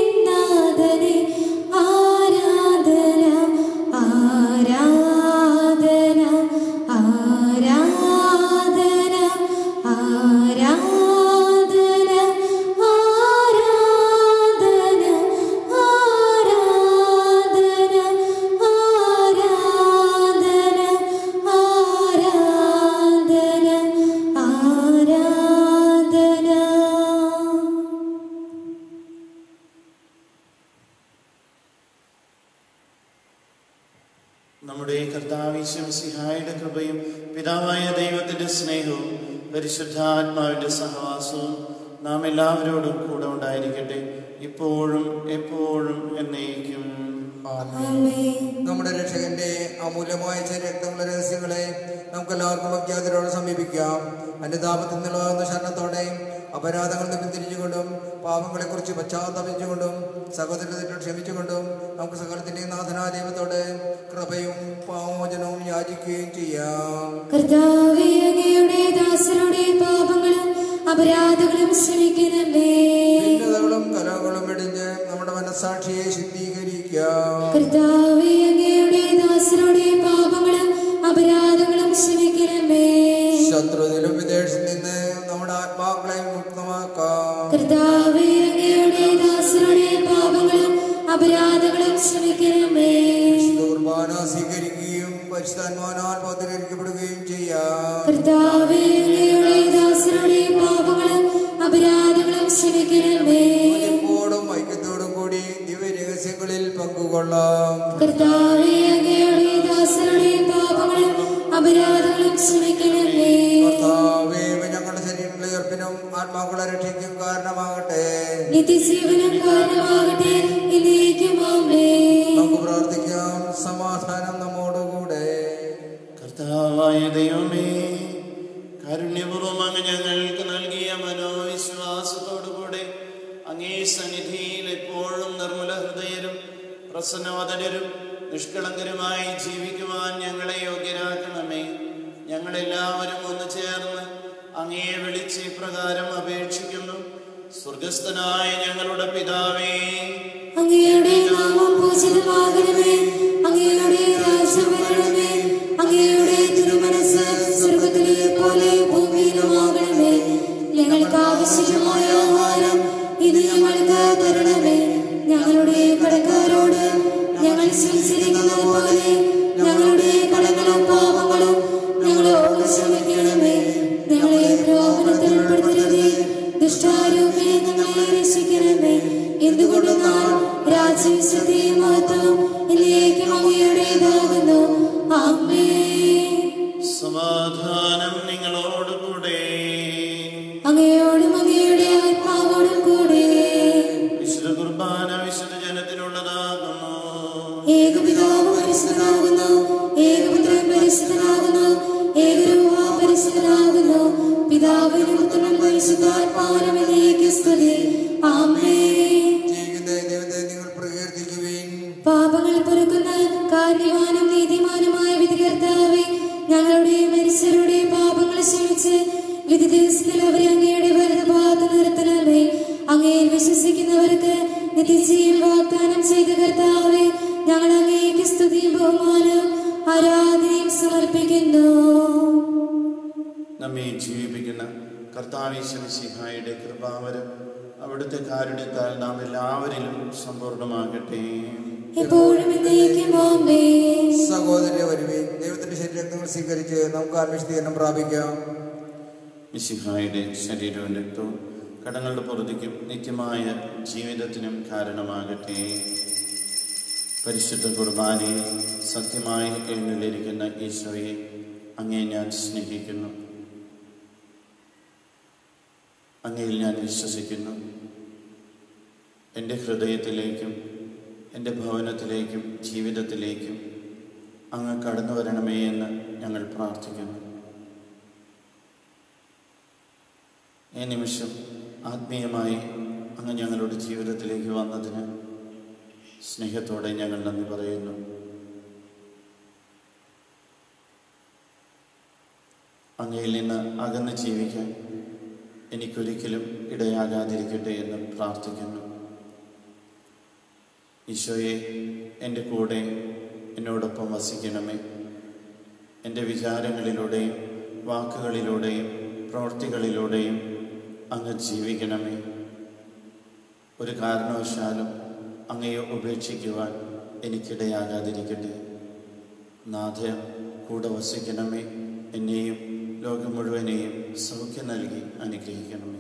കർത്താവിശ്വം സിഹായുടെ കൃപയും പിതാവായ ദൈവത്തിന്റെ സ്നേഹവും പരിശുദ്ധാത്മാവിന്റെ സഹവാസവും നാം എല്ലാവരോടും കൂടെ ഉണ്ടായിരിക്കട്ടെ ഇപ്പോഴും എപ്പോഴും എന്നേക്കും ആമേൻ നമ്മുടെ രക്ഷകന്റെ അമൂല്യമായ രക്തങ്ങളുടെ രഹസ്യങ്ങളെ നമുക്ക് എല്ലാവർക്കും അജ്ഞാതരോട് സമീപിക്കാം അനുതാപത്തിൽ നിന്നുള്ളതാകുന്ന ശരണത്തോടെ അപരാധങ്ങളിൽ നിന്ന് പിന്തിരിഞ്ഞുകൊണ്ടും പാപങ്ങളെക്കുറിച്ച് പശ്ചാത്തപിച്ചുകൊണ്ടും സഹോദരത്തെ ക്ഷമിച്ചുകൊണ്ടും നമുക്ക് സകലത്തിന്റെ നാഥനായ ദൈവത്തോട് കൃപയും പാമോചനവും യാചിക്കുകയും ചെയ്യാം കർത്താവേ അങ്ങയുടെ ദാസരുടെ പാപങ്ങളും അപരാധങ്ങളും ക്ഷമിക്കണമേ ഭിന്നതകളും കലകളും വെടിഞ്ഞ് നമ്മുടെ മനസ്സാക്ഷിയെ ശുദ്ധീകരിക്കാം കർത്താവേ അങ്ങയുടെ ദാസരുടെ പാപങ്ങളും അപരാധങ്ങളും ക്ഷമിക്കണമേ ശത്രുതിലും വിദേശത്ത് നിന്ന് നമ്മുടെ ആത്മാക്കളെ മുക്തമാക്കാം കർത്താവേ അങ്ങയുടെ ദാസരുടെ പാപങ്ങളും അപരാധങ്ങളും ക്ഷമിക്കണമേ വിശുദ്ധ കുർബാന സ്വീകരിക്കുകയും പരിശുദ്ധാത്മാനാൽ പൗത്രീകരിക്കപ്പെടുകയും ചെയ്യാം കർത്താവേ അങ്ങയുടെ ദാസരുടെ പാപങ്ങളും അപരാധങ്ങളും ക്ഷമിക്കണമേ എപ്പോഴും ഐക്യത്തോടും കൂടി ദിവ്യരഹസ്യങ്ങളിൽ പങ്കുകൊള്ളാം കർത്താവേ അങ്ങയുടെ ദാസരുടെ പാപങ്ങളും അപരാധങ്ങളും ക്ഷമിക്കണമേ കർത്താവേ ഇവ ഞങ്ങളുടെ ശരീരങ്ങളെ ഉയർപ്പിനും ആത്മാക്കളെ രക്ഷിക്കും കാരണമാകട്ടെ നിത്യജീവനം കാരണമാകട്ടെ എന്നേക്കും ആമേൻ നമുക്ക് പ്രാർത്ഥിക്കാം സമാധാനം നമ്മോടുകൂടെ കർത്താവായ ദൈവമേ കാരുണ്യപൂർവം അങ്ങ് ഞങ്ങൾക്ക് നൽകിയ മനോവിശ്വാസത്തോടുകൂടെ അങ്ങേ സന്നിധിയിൽ എപ്പോഴും നിർമ്മല ഹൃദയരും പ്രസന്നവദനരും നിഷ്കളങ്കരുമായി ജീവിക്കുവാൻ ഞങ്ങളെ യോഗ്യരാക്കണമേ ഞങ്ങളെല്ലാവരും ഒന്ന് ചേർന്ന് അങ്ങയെ വിളിച്ച് ഇപ്രകാരം അപേക്ഷിക്കുന്നു സ്വർഗസ്ഥനായ ഞങ്ങളുടെ പിതാവേ അങ്ങയുടെ നാമം പൂജിതമാകണമേ അങ്ങയുടെ രാജ്യം വരണമേ അങ്ങയുടെ തിരുമനസ് സ്വർഗത്തിലെ പോലെ ഭൂമിയിലുമാകണമേ ഞങ്ങൾക്ക് ആവശ്യമായ ആഹാരം ഇത് ഞങ്ങൾക്ക് തരണമേ ഞങ്ങളുടെ കടക്കാരോട് ഞങ്ങൾ ക്ഷമിച്ചിരിക്കുന്നത് പോലെ ഞങ്ങളുടെ കടങ്ങളും പാപങ്ങളും ഞങ്ങളോട് ക്ഷമിക്കണമേ ഞങ്ങളെ പ്രലോഭനത്തിൽ ഉൾപ്പെടുത്തരുതേ ദുഷ്ടാരൂപേ ഞങ്ങളെ രക്ഷിക്കണമേ എന്തുകൊണ്ടെന്നാൽ രാജ്യവിശുദ്ധിയും മഹത്വവും എന്നേക്കും അങ്ങയുടേതാകുന്നു ആമേ സമാധാനം നിങ്ങളോടുകൂടെ അങ്ങയോടും അങ്ങയുടെ ആത്മാവോടും കൂടെ വിശുദ്ധ കുർബാന വിശുദ്ധ ജനത്തിനുള്ളതാകുന്നു ഏകപിതാവ് പരിശുദ്ധനാകുന്നു ഏകപുത്രൻ പരിശുദ്ധനാകുന്നു ഏകരൂപ പരിശുദ്ധനാകുന്നു പിതാവിനും പുത്രനും പരിശുദ്ധാത്മാവിനും എന്നേക്കും സ്തുതി ആമേ ജീവിക്കുന്ന ദൈവത്തെ നിങ്ങൾ പ്രകീർത്തിക്കുവിൻ പാപങ്ങൾ പൊറുക്കുന്ന കാരണവാനും നീതിമാനുമായ വിധികർത്താവെ ഞങ്ങളുടെ മനുഷ്യരുടെ പാപങ്ങൾ ക്ഷമിച്ച് വിധി ദിവസത്തിൽ അവരെ അങ്ങയുടെ വലതുഭാഗത്ത് നിർത്തണമേ അങ്ങയിൽ വിശ്വസിക്കുന്നവർക്ക് നിത്യജീവൻ വാഗ്ദാനം ചെയ്ത കർത്താവെ ഞങ്ങൾ അങ്ങേക്ക് സ്തുതിയും ബഹുമാനവും ആരാധനയും സമർപ്പിക്കുന്നു നമ്മെ ജീവിപ്പിക്കുന്ന കർത്താവീശ്വരസിഹായുടെ കൃപാവരം അവിടുത്തെ കാരുണ്യത്താൽ നാം എല്ലാവരിലും സമ്പൂർണ്ണമാകട്ടെ എപ്പോഴും എന്നേക്കും ആമേ സഹോദര വരുവിൻ ദൈവത്തിന്റെ ശരീരങ്ങൾ സ്വീകരിച്ച് നമുക്ക് ആത്മീയതീകരണം പ്രാപിക്കാം മിശിഹായുടെ ശരീരവും രക്തവും കടങ്ങളുടെ പുറത്തേക്കും നിത്യമായ ജീവിതത്തിനും കാരണമാകട്ടെ പരിശുദ്ധ കുർബാനയിൽ സത്യമായി എഴുന്നള്ളിരിക്കുന്ന ഈശോയെ അങ്ങേ ഞാൻ സ്നേഹിക്കുന്നു അങ്ങയിൽ ഞാൻ വിശ്വസിക്കുന്നു എൻ്റെ ഹൃദയത്തിലേക്കും എൻ്റെ ഭവനത്തിലേക്കും ജീവിതത്തിലേക്കും അങ്ങ് കടന്നു വരണമേ എന്ന് ഞങ്ങൾ പ്രാർത്ഥിക്കുന്നു ഈ നിമിഷം ആത്മീയമായി അങ്ങ് ഞങ്ങളുടെ ജീവിതത്തിലേക്ക് വന്നതിന് സ്നേഹത്തോടെ ഞങ്ങൾ നന്ദി പറയുന്നു അങ്ങയിൽ നിന്ന് അകന്ന് ജീവിക്കാൻ എനിക്കൊരിക്കലും ഇടയാകാതിരിക്കട്ടെ എന്ന് പ്രാർത്ഥിക്കുന്നു ഈശോയെ എൻ്റെ കൂടെ എന്നോടൊപ്പം വസിക്കണമേ എൻ്റെ വിചാരങ്ങളിലൂടെയും വാക്കുകളിലൂടെയും പ്രവൃത്തികളിലൂടെയും അങ്ങ് ജീവിക്കണമേ ഒരു കാരണവശാലും അങ്ങയെ ഉപേക്ഷിക്കുവാൻ എനിക്കിടയാകാതിരിക്കട്ടെ നാഥ കൂടെ വസിക്കണമേ എന്നെയും ലോകം മുഴുവനെയും സൗഖ്യം നൽകി അനുഗ്രഹിക്കണമേ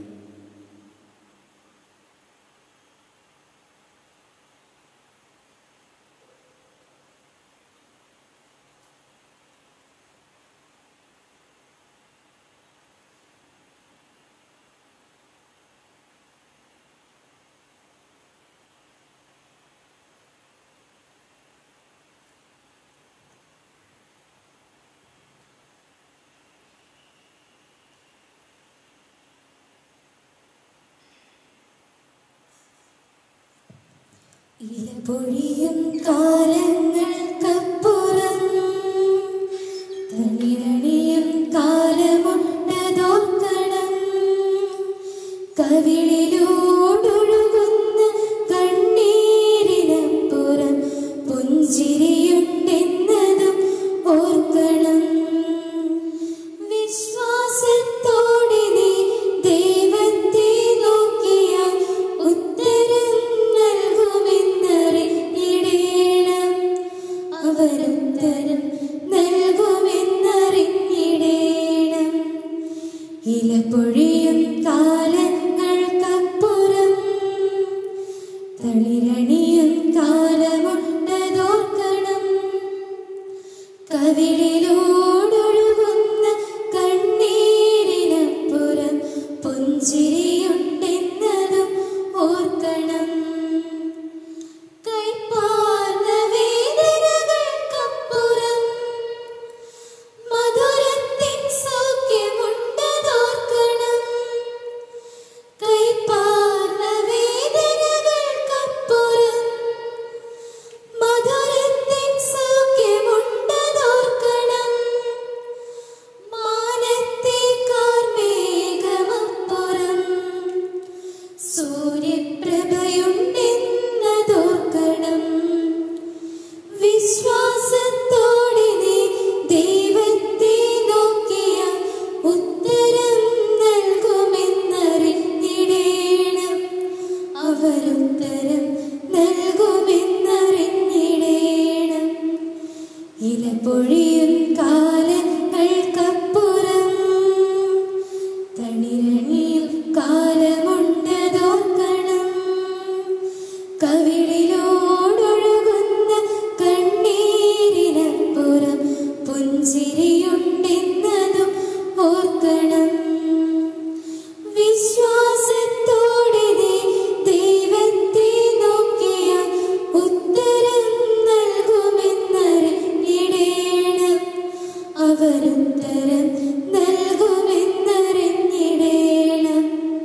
ഇലപൊഴിയും കാലങ്ങൾക്കപ്പുറം തളിരണിയും കാലമുണ്ടതോർക്കണം കവിളിലൂടൊഴുകുന്ന കണ്ണീരിനപ്പുറം പുഞ്ചിരിയുണ്ടെന്നതും ഓർക്കണം വിശ്വാസത്തോടെ നീ ദൈവത്തെ നോക്കിയാൽ ഉത്തരം നൽകുമെന്നറിഞ്ഞിടേണം അവരുത്തരം നൽകുമെന്നറിഞ്ഞിടേണം ഇലപൊഴിയും കാലങ്ങൾക്കപ്പുറം തളിരണിയും കാലമുണ്ടതോർക്കണം കവിളിലൂടൊഴുകുന്ന കണ്ണീരിനപ്പുറം പുഞ്ചിരിയുണ്ടെന്നതും ഓർക്കണം കൈപ്പാർന്ന വേദനകൾക്കപ്പുറം മധുരത്തിൻ സൗഖ്യമുണ്ടതോർക്കണം കൈപ്പാർന്ന വേദനകൾക്കപ്പുറം മധുരത്തിൻ സൗഖ്യമുണ്ടതോർക്കണം മാനത്തെ കാർമേഘമപ്പുറം സൂര്യപ്രഭയുണ്ടെന്നതോർക്കണം വിശ്വാസത്തോടെ നീ ദൈവത്തെ നോക്കിയ ഉത്തരം നൽകുമെന്നറിഞ്ഞിടേണം അവരുത്തരം നൽകുമെന്നറിഞ്ഞിടേണം ഇലപൊഴിയും കാലങ്ങൾക്കപ്പുറം തണിരണിയും കാലമുണ്ടതോർക്കണം കവിളിലോടൊഴുകുന്ന കണ്ണീരിനപ്പുറം പുഞ്ചിരിയുണ്ടെന്നതും ഓർക്കണം വിശ്വാസത്തോടെ നീ ദൈവത്തെ നോക്കിയ ഉത്തരം നൽകുമെന്നറിഞ്ഞിടേണം അവരുത്തരം നൽകുമെന്നറിഞ്ഞിടേണം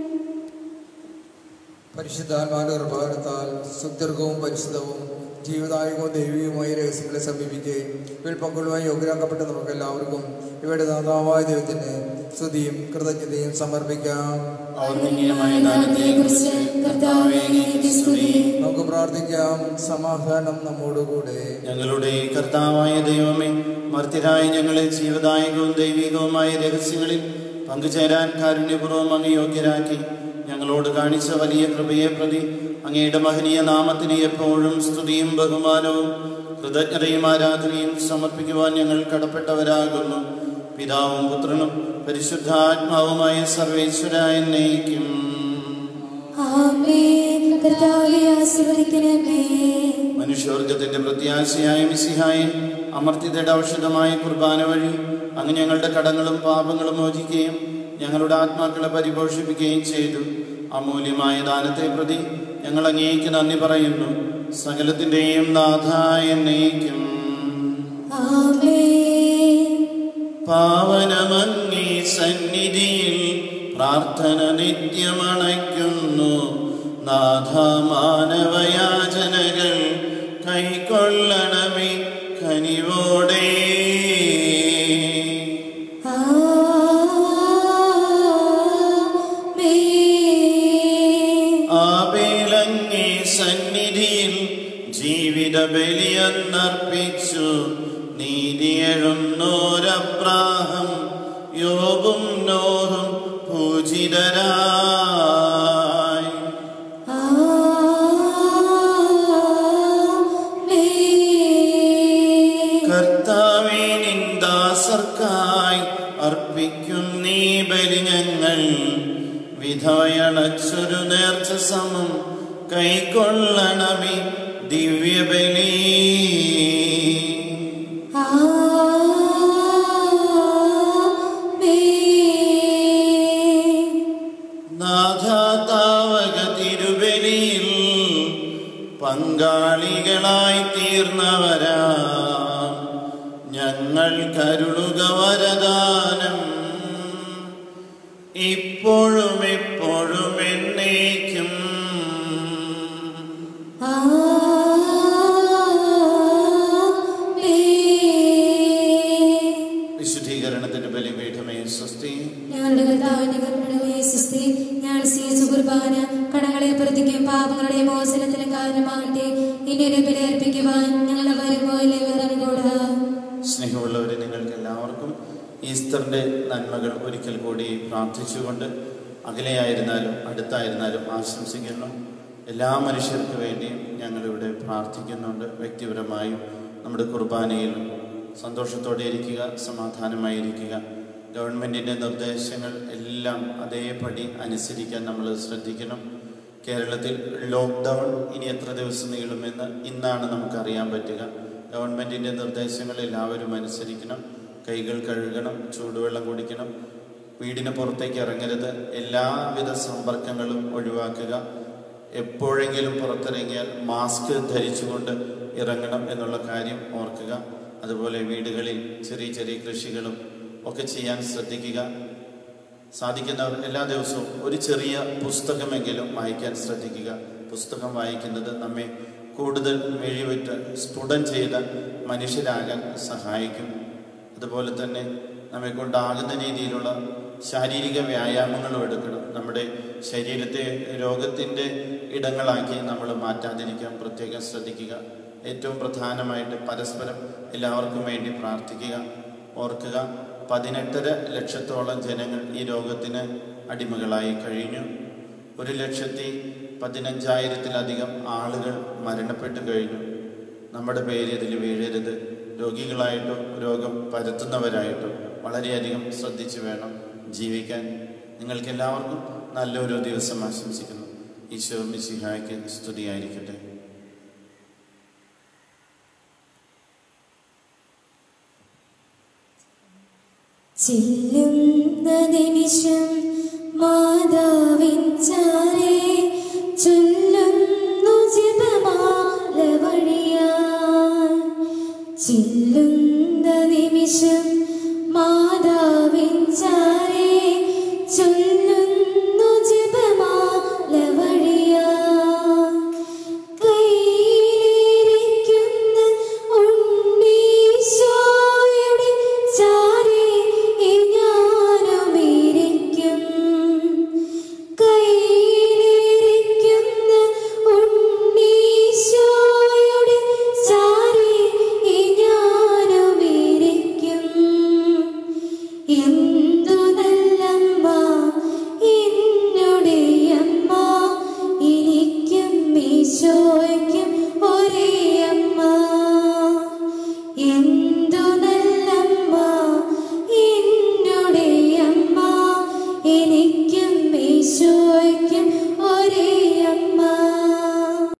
പരിശുദ്ധാത്മാവിന്റെ കൃപാകരത്താൽ സുദീർഘവും പരിശുദ്ധവും ജീവദായകവും ദൈവികവുമായ രഹസ്യങ്ങളെ സമീപിക്കുകയും ഇവയിൽ പങ്കുകൊള്ളുവാൻ യോഗ്യരാക്കപ്പെട്ട നമുക്ക് എല്ലാവർക്കും ഇവയുടെ ദാതാവായ ദൈവത്തിന് സ്തുതിയും കൃതജ്ഞതയും സമർപ്പിക്കാം ഔർമികമായ ദാനത്തെക്കുറിച്ച് കർത്താവേ അങ്ങേക്ക് സ്തുതി നമുക്ക് പ്രാർത്ഥിക്കാം സമാധാനം നമ്മോടുകൂടെ ഞങ്ങളുടെ കർത്താവായ ദൈവമേ മർത്യരായ ഞങ്ങളെ ജീവദായകവും ദൈവികവുമായ രഹസ്യങ്ങളിൽ പങ്കുചേരാൻ കാരുണ്യപൂർവ്വം അങ്ങ് യോഗ്യരാക്കി ഞങ്ങളോട് കാണിച്ച വലിയ കൃപയെ പ്രതി അങ്ങയുടെ മഹനീയ നാമത്തിന് എപ്പോഴും സ്തുതിയും ബഹുമാനവും കൃതജ്ഞതയും ആരാധനയും സമർപ്പിക്കുവാൻ ഞങ്ങൾ കടപ്പെട്ടവരാകുന്നു പിതാവും പുത്രനും പരിശുദ്ധാത്മാവുമായ സർവേശ്വരായ നയിക്കും ആമേൻ കർത്താവെ ആശീർവദിക്കണമേ മനുഷ്യവർഗത്തിന്റെ പ്രത്യാശയായ മിസിഹായെ അമർത്യതയുടെ ഔഷധമായ കുർബാന വഴി അങ്ങ് ഞങ്ങളുടെ കടങ്ങളും പാപങ്ങളും മോചിക്കുകയും ഞങ്ങളുടെ ആത്മാക്കളെ പരിപോഷിപ്പിക്കുകയും ചെയ്തു അമൂല്യമായ ദാനത്തെ പ്രതി ഞങ്ങൾ അങ്ങേക്ക് നന്ദി പറയുന്നു സകലത്തിന്റെയും നാഥായ നയിക്കും ആമേൻ പാവനമങ്ങി സന്നിധിയിൽ പ്രാർത്ഥന നിത്യമണയ്ക്കുന്നു നാഥ മാനവയാചനകൾ കൈക്കൊള്ളണമേ കനിവോടെ ആമേൻ ആബേലങ്ങി സന്നിധിയിൽ ജീവിത ബലിയെന്നർപ്പിച്ചു നീതിയെഴുന്നോരപ്രാഹം യോഗും നോഹും പൂജിതരായി ആമേൻ കർത്താവേ നിന്ദാസർക്കായി അർപ്പിക്കും നീ ബലി ഞങ്ങൾ വിധവയണച്ചൊരു നേർച്ച സമം കൈക്കൊള്ളണമേ ദിവ്യബലി ആമേൻ നാഥാതാവക തിരുബലിയിൽ പങ്കാളികളായി തീർന്നവരാ ഞങ്ങൾ കരുളുക വരദാനം ഇപ്പോഴും എപ്പോഴും എന്നേക്കും ആമേൻ സുസ്ഥി ഞാൻ സ്വീകരിച്ച കുർബാന കടങ്ങളെ പ്രതിക്കും പാപങ്ങളുടെ മോചനത്തിനും കാരണമാകട്ടെ ഇനി ഒരു ബലിയർപ്പിക്കുവാൻ ഞങ്ങളുടെ വരുമ്പോൾ ഇറങ്ങിക്കൂടുക സ്നേഹമുള്ളവരെ നിങ്ങൾക്ക് എല്ലാവർക്കും ഈസ്റ്ററിൻ്റെ നന്മകൾ ഒരിക്കൽ കൂടി പ്രാർത്ഥിച്ചുകൊണ്ട് അകലെയായിരുന്നാലും അടുത്തായിരുന്നാലും ആശംസിക്കുന്നു എല്ലാ മനുഷ്യർക്ക് വേണ്ടിയും ഞങ്ങളിവിടെ പ്രാർത്ഥിക്കുന്നുണ്ട് വ്യക്തിപരമായും നമ്മുടെ കുർബാനയിൽ സന്തോഷത്തോടെ ഇരിക്കുക സമാധാനമായിരിക്കുക ഗവൺമെൻറ്റിൻ്റെ നിർദ്ദേശങ്ങൾ എല്ലാം അതേപടി അനുസരിക്കാൻ നമ്മൾ ശ്രദ്ധിക്കണം കേരളത്തിൽ ലോക്ക്ഡൗൺ ഇനി എത്ര ദിവസം നീളുമെന്ന് ഇന്നാണ് നമുക്കറിയാൻ പറ്റുക ഗവൺമെൻറ്റിൻ്റെ നിർദ്ദേശങ്ങൾ എല്ലാവരും അനുസരിക്കണം കൈകൾ കഴുകണം ചൂടുവെള്ളം കുടിക്കണം വീടിന് പുറത്തേക്ക് ഇറങ്ങരുത് എല്ലാവിധ സമ്പർക്കങ്ങളും ഒഴിവാക്കുക എപ്പോഴെങ്കിലും പുറത്തിറങ്ങിയാൽ മാസ്ക് ധരിച്ചുകൊണ്ട് ഇറങ്ങണം എന്നുള്ള കാര്യം ഓർക്കുക അതുപോലെ വീടുകളിൽ ചെറിയ ചെറിയ കൃഷികളും ഒക്കെ ചെയ്യാൻ ശ്രദ്ധിക്കുക സാധിക്കുന്നവർ എല്ലാ ദിവസവും ഒരു ചെറിയ പുസ്തകമെങ്കിലും വായിക്കാൻ ശ്രദ്ധിക്കുക പുസ്തകം വായിക്കുന്നത് നമ്മെ കൂടുതൽ മെഴിവിറ്റ് സ്ഫുടം ചെയ്ത മനുഷ്യരാകാൻ സഹായിക്കും അതുപോലെ തന്നെ നമ്മെ കൊണ്ടാകുന്ന രീതിയിലുള്ള ശാരീരിക വ്യായാമങ്ങളും എടുക്കണം നമ്മുടെ ശരീരത്തെ രോഗത്തിൻ്റെ ഇടങ്ങളാക്കി നമ്മൾ മാറ്റാതിരിക്കാൻ പ്രത്യേകം ശ്രദ്ധിക്കുക ഏറ്റവും പ്രധാനമായിട്ട് പരസ്പരം എല്ലാവർക്കും വേണ്ടി പ്രാർത്ഥിക്കുക ഓർക്കുക പതിനെട്ടര ലക്ഷത്തോളം ജനങ്ങൾ ഈ രോഗത്തിന് അടിമകളായി കഴിഞ്ഞു ഒരു ലക്ഷത്തി പതിനഞ്ചായിരത്തിലധികം ആളുകൾ മരണപ്പെട്ടു കഴിഞ്ഞു നമ്മുടെ പേര് ഇതിൽ വീഴരുത് രോഗികളായിട്ടോ രോഗം പരത്തുന്നവരായിട്ടോ വളരെയധികം ശ്രദ്ധിച്ചു വേണം ജീവിക്കാൻ നിങ്ങൾക്ക് എല്ലാവർക്കും നല്ലൊരു ദിവസം ആശംസിക്കുന്നു ഈശോ മിശിഹായ്ക്ക് സ്തുതിയായിരിക്കട്ടെ ചെല്ലുന്ന നിമിഷം മാ